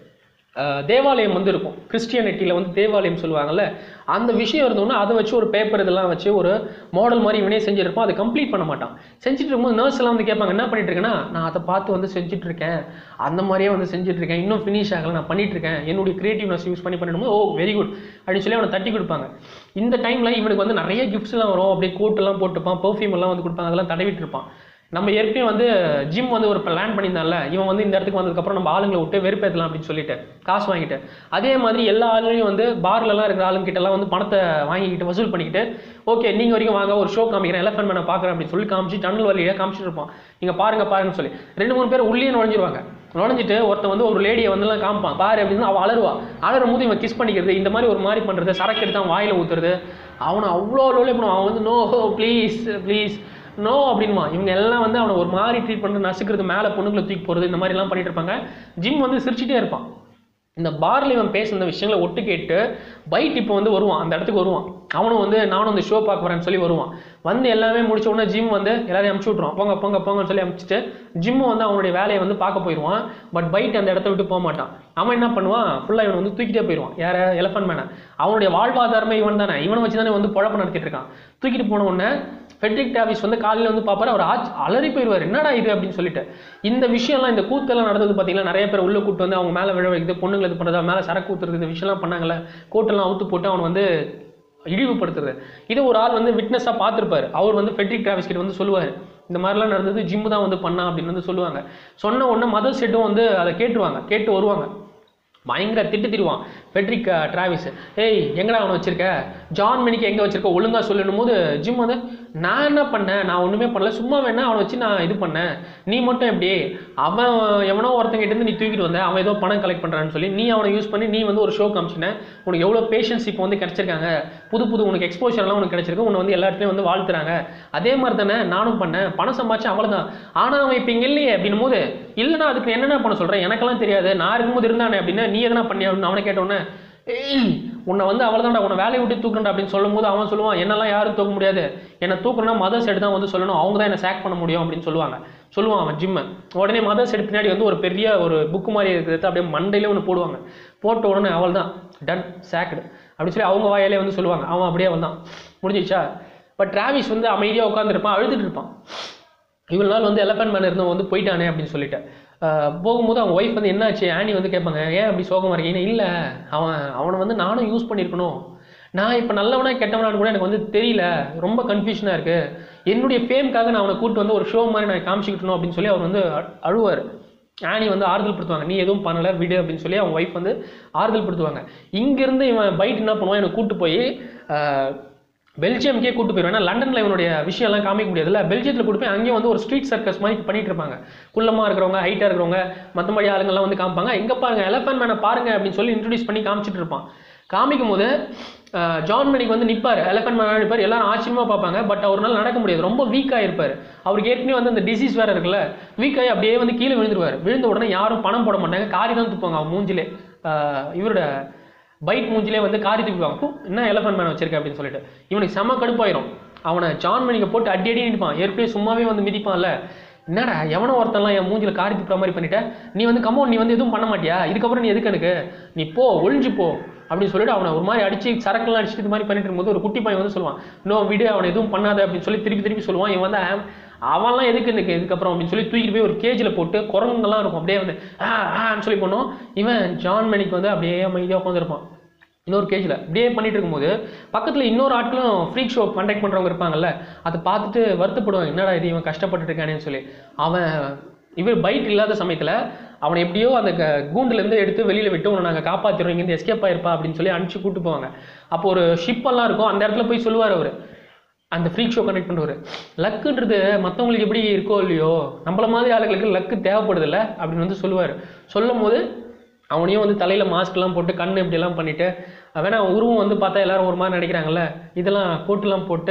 அஹ், தேவாலயம் வந்து இருக்கும் கிறிஸ்டியானிட்டியில் வந்து தேவாலயம் சொல்லுவாங்கல்ல அந்த விஷயம் இருந்தோன்னா அதை வச்சு ஒரு பேப்பர் இதெல்லாம் வச்சு ஒரு மாடல் மாதிரி இவனே செஞ்சுருப்பான் அதை கம்ப்ளீட் பண்ண மாட்டான் செஞ்சுட்டு இருக்கும்போது நர்ஸ் எல்லாம் வந்து கேட்பாங்க என்ன பண்ணிட்டு இருக்கேன்னா நான் அதை பார்த்து வந்து செஞ்சுட்டு இருக்கேன் அந்த மாதிரியே வந்து செஞ்சுட்டு இருக்கேன் இன்னும் ஃபினிஷ் ஆகல நான் பண்ணிட்டு இருக்கேன் என்னுடைய கிரியேட்டிவ்னஸ் யூஸ் பண்ணி பண்ணிடும்போது ஓ வெரி குட் அப்படின்னு சொல்லி அவனை தட்டி கொடுப்பாங்க இந்த டைமில் இவனுக்கு வந்து நிறைய gifts எல்லாம் வரும் அப்படியே கோட் எல்லாம் போட்டுப்பான் பெர்ஃப்யூம் எல்லாம் வந்து கொடுப்பாங்க அதெல்லாம் தடவிட்டு இருப்பான் நம்ம ஏற்கனவே வந்து ஜிம் வந்து ஒரு பிளான் பண்ணியிருந்தான்ல இவன் வந்து இந்த இடத்துக்கு வந்ததுக்கப்புறம் நம்ம ஆளுங்களை விட்டு வெறுப்பேற்றலாம் அப்படின்னு சொல்லிட்டு காசு வாங்கிட்டு அதே மாதிரி எல்லா ஆளுங்களையும் வந்து பார்லலாம் இருக்கிற ஆளுங்கிட்ட எல்லாம் வந்து பணத்தை வாங்கிக்கிட்டு வசூல் பண்ணிக்கிட்டு ஓகே நீங்கள் வரைக்கும் வாங்க ஒரு ஷோ காமிக்கிறேன் எலஃபன் மேனை பார்க்குறேன் அப்படின்னு சொல்லி காமிச்சு ஜன்னல் வழியாக காமிச்சிட்டு இருப்பான் நீங்கள் பாருங்க பாருங்கன்னு சொல்லி ரெண்டு மூணு பேர் உள்ளே நுழைஞ்சிருவாங்க நுழைஞ்சிட்டு ஒருத்தன் வந்து ஒரு லேடியை வந்து எல்லாம் காமிப்பான் பாரு அப்படின்னு அவள் அலருவா அலரும் போது இவன் கிஸ் பண்ணிக்கிறது இந்த மாதிரி ஒரு மாதிரி பண்ணுறது சரக்கு எடுத்து அவன் வாயில் ஊற்றுறது அவனை அவ்வளோ லோலே பண்ணுவான் அவன் வந்து நோ ப்ளீஸ் ப்ளீஸ் நோ அப்படின்மா இவங்க எல்லாம் வந்து அவனை ஒரு மாதிரி ட்ரீட் பண்ணிட்டு நசுக்கிறது மேலே பொண்ணுங்களை தூக்கி போகிறது இந்த மாதிரிலாம் பண்ணிட்டு இருப்பாங்க ஜிம் வந்து சிரிச்சிட்டே இருப்பான் இந்த பார்ல இவன் பேசுன விஷயங்களை ஒட்டு கேட்டு பைட் இப்போ வந்து வருவான் அந்த இடத்துக்கு வருவான் அவனும் வந்து நானும் அந்த ஷோ பார்க்க வரேன்னு சொல்லி வருவான் வந்து எல்லாமே முடிச்ச உடனே ஜிம் வந்து எல்லாரையும் அமுச்சு விட்ருவான் போங்க போங்க போங்கன்னு சொல்லி அமுச்சிட்டு ஜிம்மு வந்து அவனுடைய வேலையை வந்து பார்க்க போயிடுவான் பட் பைட் அந்த இடத்த விட்டு போக மாட்டான் அவன் என்ன பண்ணுவான் ஃபுல்லாக இவனை வந்து தூக்கிட்டே போயிடுவான் யார எலஃபன் மேனை அவனுடைய வாழ்வாதாரமே இவன் தானே இவனை வச்சு தானே வந்து குழப்பம் நடத்திட்டு இருக்கான் தூக்கிட்டு போன உடனே ஃபெட்ரிக் டாவிஸ் வந்து காலையில் வந்து பார்ப்பாரு அவர் ஆச் அலறி போயிடுவார் என்னடா இது அப்படின்னு சொல்லிட்டு இந்த விஷயம்லாம் இந்த கூத்தெல்லாம் நடந்தது பார்த்தீங்கன்னா நிறைய பேர் உள்ள கூட்டு வந்து அவங்க மேலே விழ வைக்கிறது பொண்ணுங்களை இது பண்ணுறது மேலே சரக்கு ஊத்துறது இந்த விஷயம்லாம் பண்ணாங்கல்ல கோட்டெல்லாம் அவுத்து போட்டு அவன் வந்து இழிவுபடுத்துறது இது ஒரு ஆள் வந்து விட்னஸாக பார்த்துருப்பாரு அவர் வந்து ஃபெட்ரிக் டிராவிஸ் கிட்ட வந்து சொல்லுவார் இந்த மாதிரிலாம் நடந்தது ஜிம்மு தான் வந்து பண்ணா அப்படின்னு வந்து சொல்லுவாங்க சொன்ன உடனே மதர் செட்டும் வந்து அதை கேட்டுருவாங்க கேட்டு வருவாங்க பயங்கர திட்டு திடுவான் ஃபெட்ரிக் அஹ், டிராவிஸ் ஏய் எங்கடா அவனை வச்சிருக்க ஜான் மெனிக்கு எங்கே வச்சிருக்க ஒழுங்கா சொல்லணும் போது ஜிம் வந்து நான் என்ன பண்ணேன் நான் ஒன்றுமே பண்ணல சும்மா வேணா அவனை வச்சு நான் இது பண்ணேன் நீ மட்டும் எப்படி அவன் எவனோ ஒருத்தங்கிட்ட இருந்து நீ தூக்கிட்டு வந்த அவன் ஏதோ பணம் கலெக்ட் பண்ணுறான்னு சொல்லி நீ அவனை யூஸ் பண்ணி நீ வந்து ஒரு ஷோ காமிச்சின உனக்கு எவ்வளோ பேஷன்ஸ் இப்போ வந்து கிடைச்சிருக்காங்க புது புது உனக்கு எக்ஸ்போஷர்லாம் உனக்கு கிடைச்சிருக்கு உன்னை வந்து எல்லா இடத்துலையும் வந்து வாழ்த்துறாங்க அதே மாதிரி தானே நானும் பண்ணேன் பணம் சம்பாதிச்சு அவ்வளோதான் ஆனால் அவன் இப்போ இங்கே இல்லையே அப்படின்னும் போது இல்லைனா அதுக்கு என்னென்ன பண்ண சொல்கிறேன் எனக்கெல்லாம் தெரியாது நான் இருக்கும்போது இருந்தானே அப்படின்னா நீ எதனா பண்ணியா அப்படின்னு அவனை கேட்டோன்னே ஏய் உன்னை வந்து அவ்வளோதான்டா உன்னை வேலையை விட்டு தூக்குறா அப்படின்னு சொல்லும்போது அவன் சொல்லுவான் என்னெல்லாம் யாரும் தூக்க முடியாது என்னை தூக்குறனா மதர் சைடு தான் வந்து சொல்லணும் அவங்க தான் என்னை சேக் பண்ண முடியும் அப்படின்னு சொல்லுவாங்க சொல்லுவான் அவன் ஜிம்மு உடனே மதர் சைடு பின்னாடி வந்து ஒரு பெரிய ஒரு புக்கு மாதிரி இருக்கிறது அப்படியே மண்டையிலே ஒன்று போடுவாங்க போட்ட உடனே அவள் தான் டன் சேக்டு அப்படின்னு சொல்லி அவங்க வாயாலே வந்து சொல்லுவாங்க அவன் அப்படியே அவன் தான் முடிஞ்சிச்சா பட் டிராவிஸ் வந்து அமைதியாக உட்காந்துருப்பான் அழுதுட்டு இருப்பான் இவ்வளோ நாள் வந்து எலஃபென்ட் மேன் இருந்தவன் வந்து போயிட்டானே அப்படின்னு சொல்லிட்டு ஆஹ் போகும்போது அவங்க ஒய்ஃப் வந்து என்னாச்சு ஆனி வந்து கேட்பாங்க ஏன் அப்படி சோகமாக இருக்கீங்க இல்லை அவன் அவனை வந்து நானும் யூஸ் பண்ணியிருக்கணும் நான் இப்போ நல்லவனா கெட்டவனான்னு கூட எனக்கு வந்து தெரியல ரொம்ப கன்ஃபியூஷனாக இருக்குது என்னுடைய ஃபேம்க்காக நான் அவனை கூட்டு வந்து ஒரு ஷோ மாதிரி நான் காமிச்சிக்கிட்டணும் அப்படின்னு சொல்லி அவர் வந்து அழு- அழுவார் ஆனி வந்து ஆறுதல் படுத்துவாங்க நீ எதுவும் பண்ணலை விடு அப்படின்னு சொல்லி அவங்க ஒய்ஃப் வந்து ஆறுதல் படுத்துவாங்க இங்கேருந்து இவன் பைட் என்ன பண்ணுவான் எனக்கு கூட்டு போய் ஆஹ், பெல்ஜியம்க்கே கூட்டு போயிடுவேன் ஏன்னா லண்டனில் இவனுடைய விஷயம்லாம் காமிக்க முடியாதுல்ல பெல்ஜியத்தில் கூட்டு போய் அங்கேயும் வந்து ஒரு ஸ்ட்ரீட் சர்க்கஸ் மாதிரி பண்ணிட்டு இருப்பாங்க குள்ளமாக இருக்கிறவங்க ஹைட்டாக இருக்கிறவங்க மற்றபடி ஆளுங்கெல்லாம் வந்து காமிப்பாங்க எங்கே பாருங்க எலஃபன் மேனை பாருங்க அப்படின்னு சொல்லி இன்ட்ரடியூஸ் பண்ணி காமிச்சிட்டு இருப்பான் காமிக்கும் போது அஹ், ஜான் மெனிக் வந்து நிற்பார் எலஃபன் மேன் நிற்பார் எல்லாரும் ஆச்சரியமாக பார்ப்பாங்க பட் அவரால் நடக்க முடியாது ரொம்ப வீக்காக இருப்பார் அவருக்கு ஏற்கனவே வந்து அந்த டிசீஸ் வேறு இருக்குல்ல வீக்காகி அப்படியே வந்து கீழே விழுந்துருவார் விழுந்த உடனே யாரும் பணம் போட மாட்டாங்க காரி தான் துப்பாங்க அவன் மூஞ்சிலே அஹ், இவரோட பைட் மூஞ்சிலே வந்து காரி துப்பிடுவாங்க "ஹூ, என்ன எலஃபன் மேன் வச்சிருக்க அப்படின்னு சொல்லிட்டு இவனுக்கு செம கடுப்பாயிரும் அவனை ஜான் மணிக்க போட்டு அடி அடி நிற்பான் ஏற்கனவே சும்மாவே வந்து மிதிப்பான்ல என்னடா எவனோ ஒருத்தன்லாம் என் மூஞ்சில காரி துப்புற மாதிரி பண்ணிட்ட நீ வந்து கம்மோன் நீ வந்து எதுவும் பண்ண மாட்டியா இதுக்கப்புறம் நீ எதுக்கு எனக்கு நீ போ ஒழிஞ்சு போ அப்படின்னு சொல்லிட்டு அவனை ஒரு மாதிரி அடிச்சு சரக்குலாம் அடிச்சுட்டு இது மாதிரி பண்ணிட்டு இருக்கும்போது ஒரு குட்டி பையன் வந்து சொல்லுவான் நோ விடு அவனை எதுவும் பண்ணாத அப்படின்னு சொல்லி திருப்பி திருப்பி சொல்லுவான் இவன் வந்து "ஆம், அவன்லாம் எதுக்கு எனக்கு இதுக்கப்புறம் அப்படின்னு சொல்லி தூக்கிட்டு போய் ஒரு கேஜில் போட்டு குரங்குங்கெல்லாம் இருக்கும் அப்படியே வந்து ஆ ஆன்னு சொல்லி பண்ணோம் இவன் ஜான் மெனிக் வந்து அப்படியே அமைதியாக உட்காந்துருப்பான் இன்னொரு கேஜில் இப்படியே பண்ணிட்டு இருக்கும்போது பக்கத்தில் இன்னொரு ஆட்களும் ஃப்ரீக் ஷோ கண்டக்ட் பண்ணுறவங்க இருப்பாங்கல்ல அதை பார்த்துட்டு வருத்தப்படுவாங்க என்னடா இது இவன் கஷ்டப்பட்டுட்டு இருக்கானேன்னு சொல்லி அவன் இவர் பைட் இல்லாத சமயத்தில் அவனை எப்படியோ அந்த க- கூண்டுலேருந்து எடுத்து வெளியில் விட்டு உன்னை நாங்கள் காப்பாற்றிடுறோம் இங்கேருந்து எஸ்கேப் ஆயிருப்பா அப்படின்னு சொல்லி அனுப்பிச்சு கூட்டு போவாங்க அப்போ ஒரு ஷிப்பெல்லாம் இருக்கும் அந்த இடத்துல போய் சொல்லுவார் அவர் அந்த ஃப்ரீக் ஷோ கண்டக்ட் பண்ணுவார் லக்குன்றது மற்றவங்களுக்கு எப்படி இருக்கோ இல்லையோ நம்மள மாதிரி ஆளுங்களுக்கு லக்கு தேவைப்படுதில்ல அப்படின்னு வந்து சொல்லுவார் சொல்லும் போது அவனையும் வந்து தலையில் மாஸ்க்லாம் போட்டு கண் இப்படியெல்லாம் பண்ணிட்டு வேணா உருவம் வந்து பார்த்தா எல்லாரும் ஒரு மாதிரி நினைக்கிறாங்கல்ல இதெல்லாம் கோட்டுலாம் போட்டு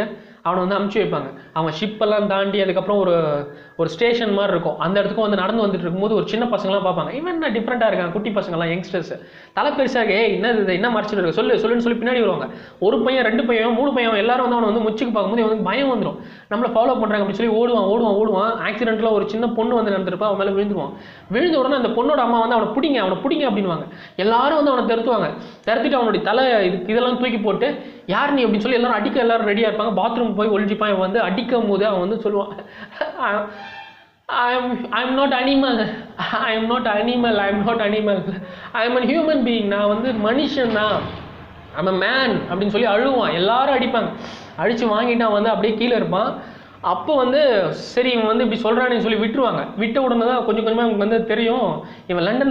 அவனை வந்து அமுச்சு வைப்பாங்க அவன் ஷிப்பெல்லாம் தாண்டி அதுக்கப்புறம் ஒரு ஒரு ஸ்டேஷன் மாதிரி இருக்கும் அந்த இடத்துக்கும் வந்து நடந்து வந்துட்டு இருக்கும்போது ஒரு சின்ன பசங்களாம் பார்ப்பாங்க இவன் என்ன டிஃப்ரெண்ட்டாக இருக்கான் குட்டி பசங்களாம் யங்ஸ்டர்ஸ் தலை பெருசாக ஏய் என்ன இது என்ன மறைச்சிட்டு இருக்கு சொல்லு சொல்லுன்னு சொல்லி பின்னாடி வருவாங்க ஒரு பையன் ரெண்டு பையன் மூணு பையன் எல்லாரும் வந்து அவனை வந்து முச்சுக்கு பார்க்கும்போது இவன் வந்து பயம் வந்துடும் நம்மளை ஃபாலோ பண்ணுறாங்க அப்படின்னு சொல்லி ஓடுவான் ஓடுவான் ஓடுவான் ஆக்சிடென்ட்டில் ஒரு சின்ன பொண்ணு வந்து நடந்திருப்பா அவன் மேலே விழுந்துருவான் விழுந்த உடனே அந்த பொண்ணோட அம்மா வந்து அவனை பிடிங்க அவனை பிடிங்க அப்படின்வாங்க எல்லாரும் வந்து அவனை தருத்துவாங்க தருத்திட்டு அவனுடைய தலை இது இதெல்லாம் தூக்கி போட்டு யார் நீ அப்படின்னு சொல்லி எல்லாரும் அடிக்க எல்லாரும் ரெடியாக இருப்பாங்க பாத்ரூம் போய் ஒழிஞ்சிப்பான் இவன் வந்து அடிக்கும் போது அவன் வந்து சொல்லுவான் I'm I'm not animal I am not animal I am not animal I am an human being நான் வந்து மனுஷன் தான் ஐம் மேன் அப்படின்னு சொல்லி அழுவான் எல்லாரும் அடிப்பாங்க அடித்து வாங்கிட்டு அவன் வந்து அப்படியே கீழே இருப்பான் அப்போ வந்து சரி இவன் வந்து இப்படி சொல்கிறானேன்னு சொல்லி விட்டுருவாங்க விட்ட உடனே தான் கொஞ்சம் கொஞ்சமாக இவங்களுக்கு வந்து தெரியும் இவன் லண்டன்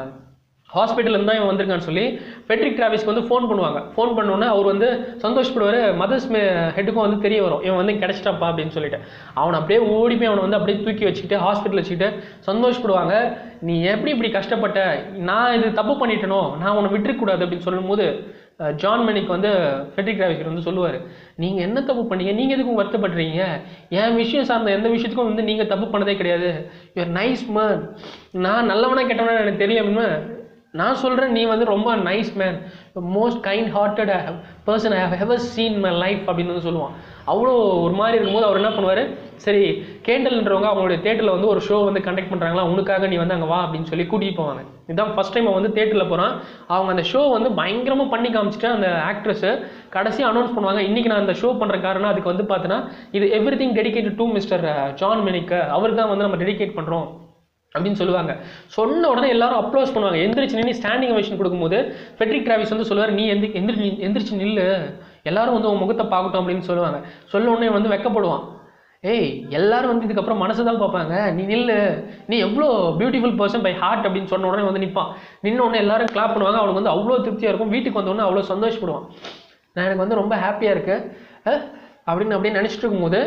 ஹாஸ்பிட்டல் தான் இவன் வந்திருக்கான்னு சொல்லி பெட்ரிக் டிராவிஸ்க்கு வந்து ஃபோன் பண்ணுவாங்க ஃபோன் பண்ணோன்னே அவர் வந்து சந்தோஷப்படுவார் மதர்ஸ் ஹெட்டுக்கும் வந்து தெரிய வரும் இவன் வந்து கிடச்சிட்டாப்பா அப்படின்னு சொல்லிட்டு அவனை அப்படியே ஓடி போய் அவனை வந்து அப்படியே தூக்கி வச்சுக்கிட்டு ஹாஸ்பிட்டல் வச்சுக்கிட்டு சந்தோஷப்படுவாங்க நீ எப்படி இப்படி கஷ்டப்பட்ட நான் இது தப்பு பண்ணிட்டனோ நான் உன்னை விட்டுறக்கூடாது அப்படின்னு சொல்லும்போது அஹ், ஜான் மெனிக் வந்து ஃபெட்ரிக் டிராவிஸ்க்கு வந்து சொல்லுவார் நீங்கள் என்ன தப்பு பண்ணீங்க நீங்கள் எதுக்கும் வருத்தப்படுறீங்க என் விஷயம் சார்ந்த எந்த விஷயத்துக்கும் வந்து நீங்கள் தப்பு பண்ணதே கிடையாது யூஆர் நைஸ் மேன் நான் நல்லவனா கெட்டவனா எனக்கு தெரியும் அப்படின்னு நான் சொல்கிறேன் நீ வந்து ரொம்ப nice man most kind hearted person I have ever seen my life அப்படின்னு வந்து சொல்லுவான் அவ்வளோ ஒரு மாதிரி இருக்கும்போது அவர் என்ன பண்ணுவார் சரி கேண்டல்ன்றவங்க அவங்களுடைய தேட்டரில் வந்து ஒரு ஷோ வந்து கண்டக்ட் பண்ணுறாங்களா உனக்காக நீ வந்து அங்கே வா அப்படின்னு சொல்லி கூட்டிகிட்டு போவாங்க இதுதான் ஃபஸ்ட் டைம் அவன் வந்து தேட்டரில் போகிறான் அவங்க அந்த ஷோ வந்து பயங்கரமாக பண்ணி காமிச்சிட்டு அந்த ஆக்ட்ரஸு கடைசி அனௌன்ஸ் பண்ணுவாங்க இன்றைக்கி நான் அந்த ஷோ பண்ணுற காரணம் அதுக்கு வந்து பார்த்தீங்கன்னா இது everything dedicated to Mr John மெனிக்கு அவர் தான் வந்து நம்ம டெடிகேட் பண்ணுறோம் அப்படின்னு சொல்லுவாங்க சொன்ன உடனே எல்லாரும் அப்ளோஸ் பண்ணுவாங்க எந்திரிச்சு நின்று ஸ்டாண்டிங் ovation கொடுக்கும்போது ஃபெட்ரிக் டிராவிஸ் வந்து சொல்லுவார் நீ எந்திரி எந்திரி எந்திரிச்சு நில்லு எல்லாரும் வந்து உன் முகத்தை பார்க்கட்டும் அப்படின்னு சொல்லுவாங்க சொல்ல உடனே வந்து வெக்கப்படுவான் ஏய் எல்லாரும் வந்து இதுக்கப்புறம் மனசு தான் பார்ப்பாங்க நீ நில்லு நீ எவ்வளோ பியூட்டிஃபுல் பர்சன் பை ஹார்ட் அப்படின்னு சொன்ன உடனே வந்து நிற்பான் நின்ன உடனே எல்லாரும் கிளாப் பண்ணுவாங்க அவனுக்கு வந்து அவ்வளோ திருப்தியாக இருக்கும் வீட்டுக்கு வந்த உடனே அவ்வளோ சந்தோஷப்படுவான் நான் எனக்கு வந்து ரொம்ப ஹாப்பியாக இருக்கு அஹ், அப்படின்னு அப்படியே நினச்சிட்டு இருக்கும்போது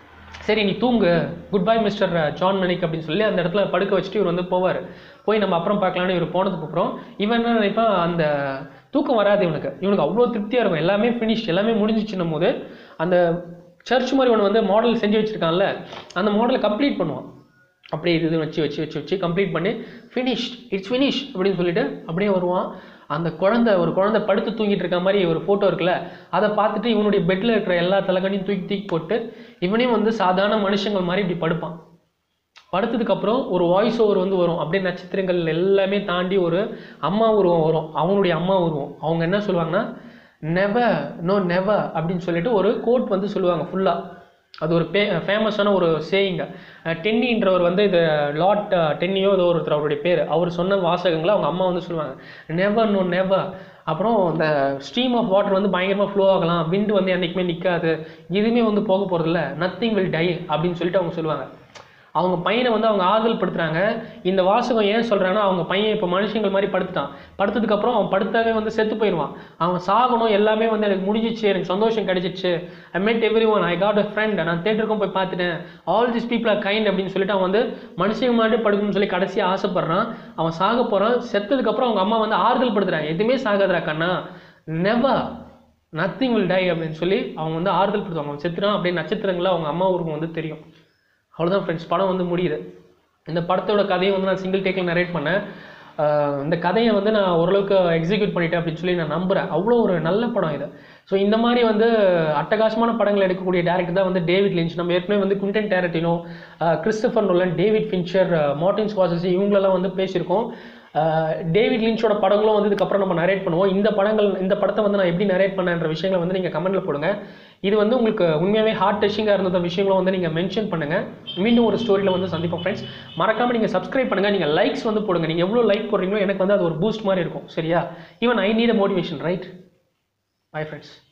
சரி நீ தூங்கு goodbye Mr John Merrick அப்படின்னு சொல்லி அந்த இடத்துல படுக்க வச்சுட்டு இவர் வந்து போவார் போய் நம்ம அப்புறம் பார்க்கலான்னு இவர் போனதுக்கு அப்புறம் இவன் என்ன நினைப்பான் அந்த தூக்கம் வராது இவனுக்கு இவனுக்கு அவ்வளோ திருப்தியாக இருக்கும் எல்லாமே ஃபினிஷ் எல்லாமே முடிஞ்சிச்சுன்னும் போது அந்த சர்ச் மாதிரி ஒன்று வந்து மாடல் செஞ்சு வச்சிருக்கான்ல அந்த மாடலை கம்ப்ளீட் பண்ணுவான் அப்படியே இது இது வச்சு வச்சு வச்சு வச்சு கம்ப்ளீட் பண்ணி ஃபினிஷ் இட்ஸ் ஃபினிஷ் அப்படின்னு சொல்லிட்டு அப்படியே வருவான் அந்த குழந்தை ஒரு குழந்தை படுத்து தூங்கிட்டு இருக்க மாதிரி ஒரு ஃபோட்டோ இருக்குல்ல அதை பார்த்துட்டு இவனுடைய பெட்டில் இருக்கிற எல்லா தலைகணியும் தூக்கி தூக்கி போட்டு இவனையும் வந்து சாதாரண மனுஷங்கள் மாதிரி இப்படி படுப்பான் படுத்ததுக்கு அப்புறம் ஒரு வாய்ஸ் ஓவர் வந்து வரும் அப்படியே நட்சத்திரங்கள் எல்லாமே தாண்டி ஒரு அம்மா உருவம் வரும் அவங்களுடைய அம்மா உருவம் அவங்க என்ன சொல்லுவாங்கன்னா நெவர் நோ நெவர் அப்படின்னு சொல்லிட்டு ஒரு கோட் வந்து சொல்லுவாங்க ஃபுல்லாக அது ஒரு பே ஃபேமஸான ஒரு சேயிங்க டென்னின்றவர் வந்து இது லாட் டென்னியோ ஏதோ ஒருத்தர் அவருடைய பேர் அவர் சொன்ன வாசகங்களை அவங்க அம்மா வந்து சொல்லுவாங்க நெவர் நோ நெவர் அப்புறம் இந்த ஸ்ட்ரீம் ஆஃப் வாட்டர் வந்து பயங்கரமாக ஃப்ளோ ஆகலாம் விண்டு வந்து என்றைக்குமே நிற்காது எதுவுமே வந்து போக போகிறதில்ல நத்திங் வில் டை அப்படின்னு சொல்லிட்டு அவங்க சொல்லுவாங்க அவங்க பையனை வந்து அவங்க ஆறுதல் படுத்துறாங்க இந்த வாசகம் ஏன் சொல்கிறாங்கன்னா அவங்க பையன் இப்போ மனுஷங்கள் மாதிரி படுத்துட்டான் படுத்ததுக்கப்புறம் அவன் படுத்தாவே வந்து செத்து போயிடுவான் அவன் சாகணும் எல்லாமே வந்து எனக்கு முடிஞ்சிச்சு எனக்கு சந்தோஷம் கிடைச்சிச்சு I met everyone I got a friend நான் தேட்டருக்கும் போய் பார்த்துட்டேன் all this people are kind அப்படின்னு சொல்லிட்டு அவன் வந்து மனுஷங்க மாதிரி படுக்கணும்னு சொல்லி கடைசியாக ஆசைப்படுறான் அவன் சாக போகிறான் செத்ததுக்கப்புறம் அவங்க அம்மா வந்து ஆறுதல் படுத்துறாங்க எதுவுமே சாகாதரா கண்ணா நெவர் நத்திங் வில் டை அப்படின்னு சொல்லி அவங்க வந்து ஆறுதல் படுத்துவாங்க அவன் செத்துறான் அப்படியே நட்சத்திரங்களை அவங்க அம்மா ஊருக்கு வந்து தெரியும் அவ்வளோதான் ஃப்ரெண்ட்ஸ் படம் வந்து முடியுது இந்த படத்தோட கதையை வந்து நான் சிங்கிள் டேக்கில் நரேட் பண்ணேன் ஆஹ் இந்த கதையை வந்து நான் ஓரளவுக்கு எக்ஸிக்யூட் பண்ணிட்டேன் அப்படின்னு சொல்லி நான் நம்புகிறேன் அவ்வளோ ஒரு நல்ல படம் இது ஸோ இந்த மாதிரி வந்து அட்டகாசமான படங்கள் எடுக்கக்கூடிய டேரக்டர் தான் வந்து டேவிட் லிஞ்ச் நம்ம ஏற்கனவே வந்து Quentin Tarantino Christopher Nolan David Fincher Martin ஸ்வாசஸ் இவங்களெல்லாம் வந்து பேசியிருக்கோம் ஆஹ் டேவிட் லின்ச்சோட படங்களும் வந்து இதுக்கப்புறம் நம்ம நரேட் பண்ணுவோம் இந்த படங்கள் இந்த படத்தை வந்து நான் எப்படி நரேட் பண்ணேன்ற விஷயங்களை வந்து நீங்கள் கமெண்ட்டில் போடுங்க இது வந்து உங்களுக்கு உண்மையாகவே ஹார்ட் டச்சிங்காக இருந்த விஷயங்களும் வந்து நீங்கள் மென்ஷன் பண்ணுங்கள் மீண்டும் ஒரு ஸ்டோரியில் வந்து சந்திப்போம் ஃப்ரெண்ட்ஸ் மறக்காமல் நீங்கள் சப்ஸ்கிரைப் பண்ணுங்கள் நீங்கள் லைக்ஸ் வந்து போடுங்க நீங்கள் எவ்வளோ லைக் போடுறீங்களோ எனக்கு வந்து அது ஒரு பூஸ்ட் மாதிரி இருக்கும் சரியா even I need a motivation right bye friends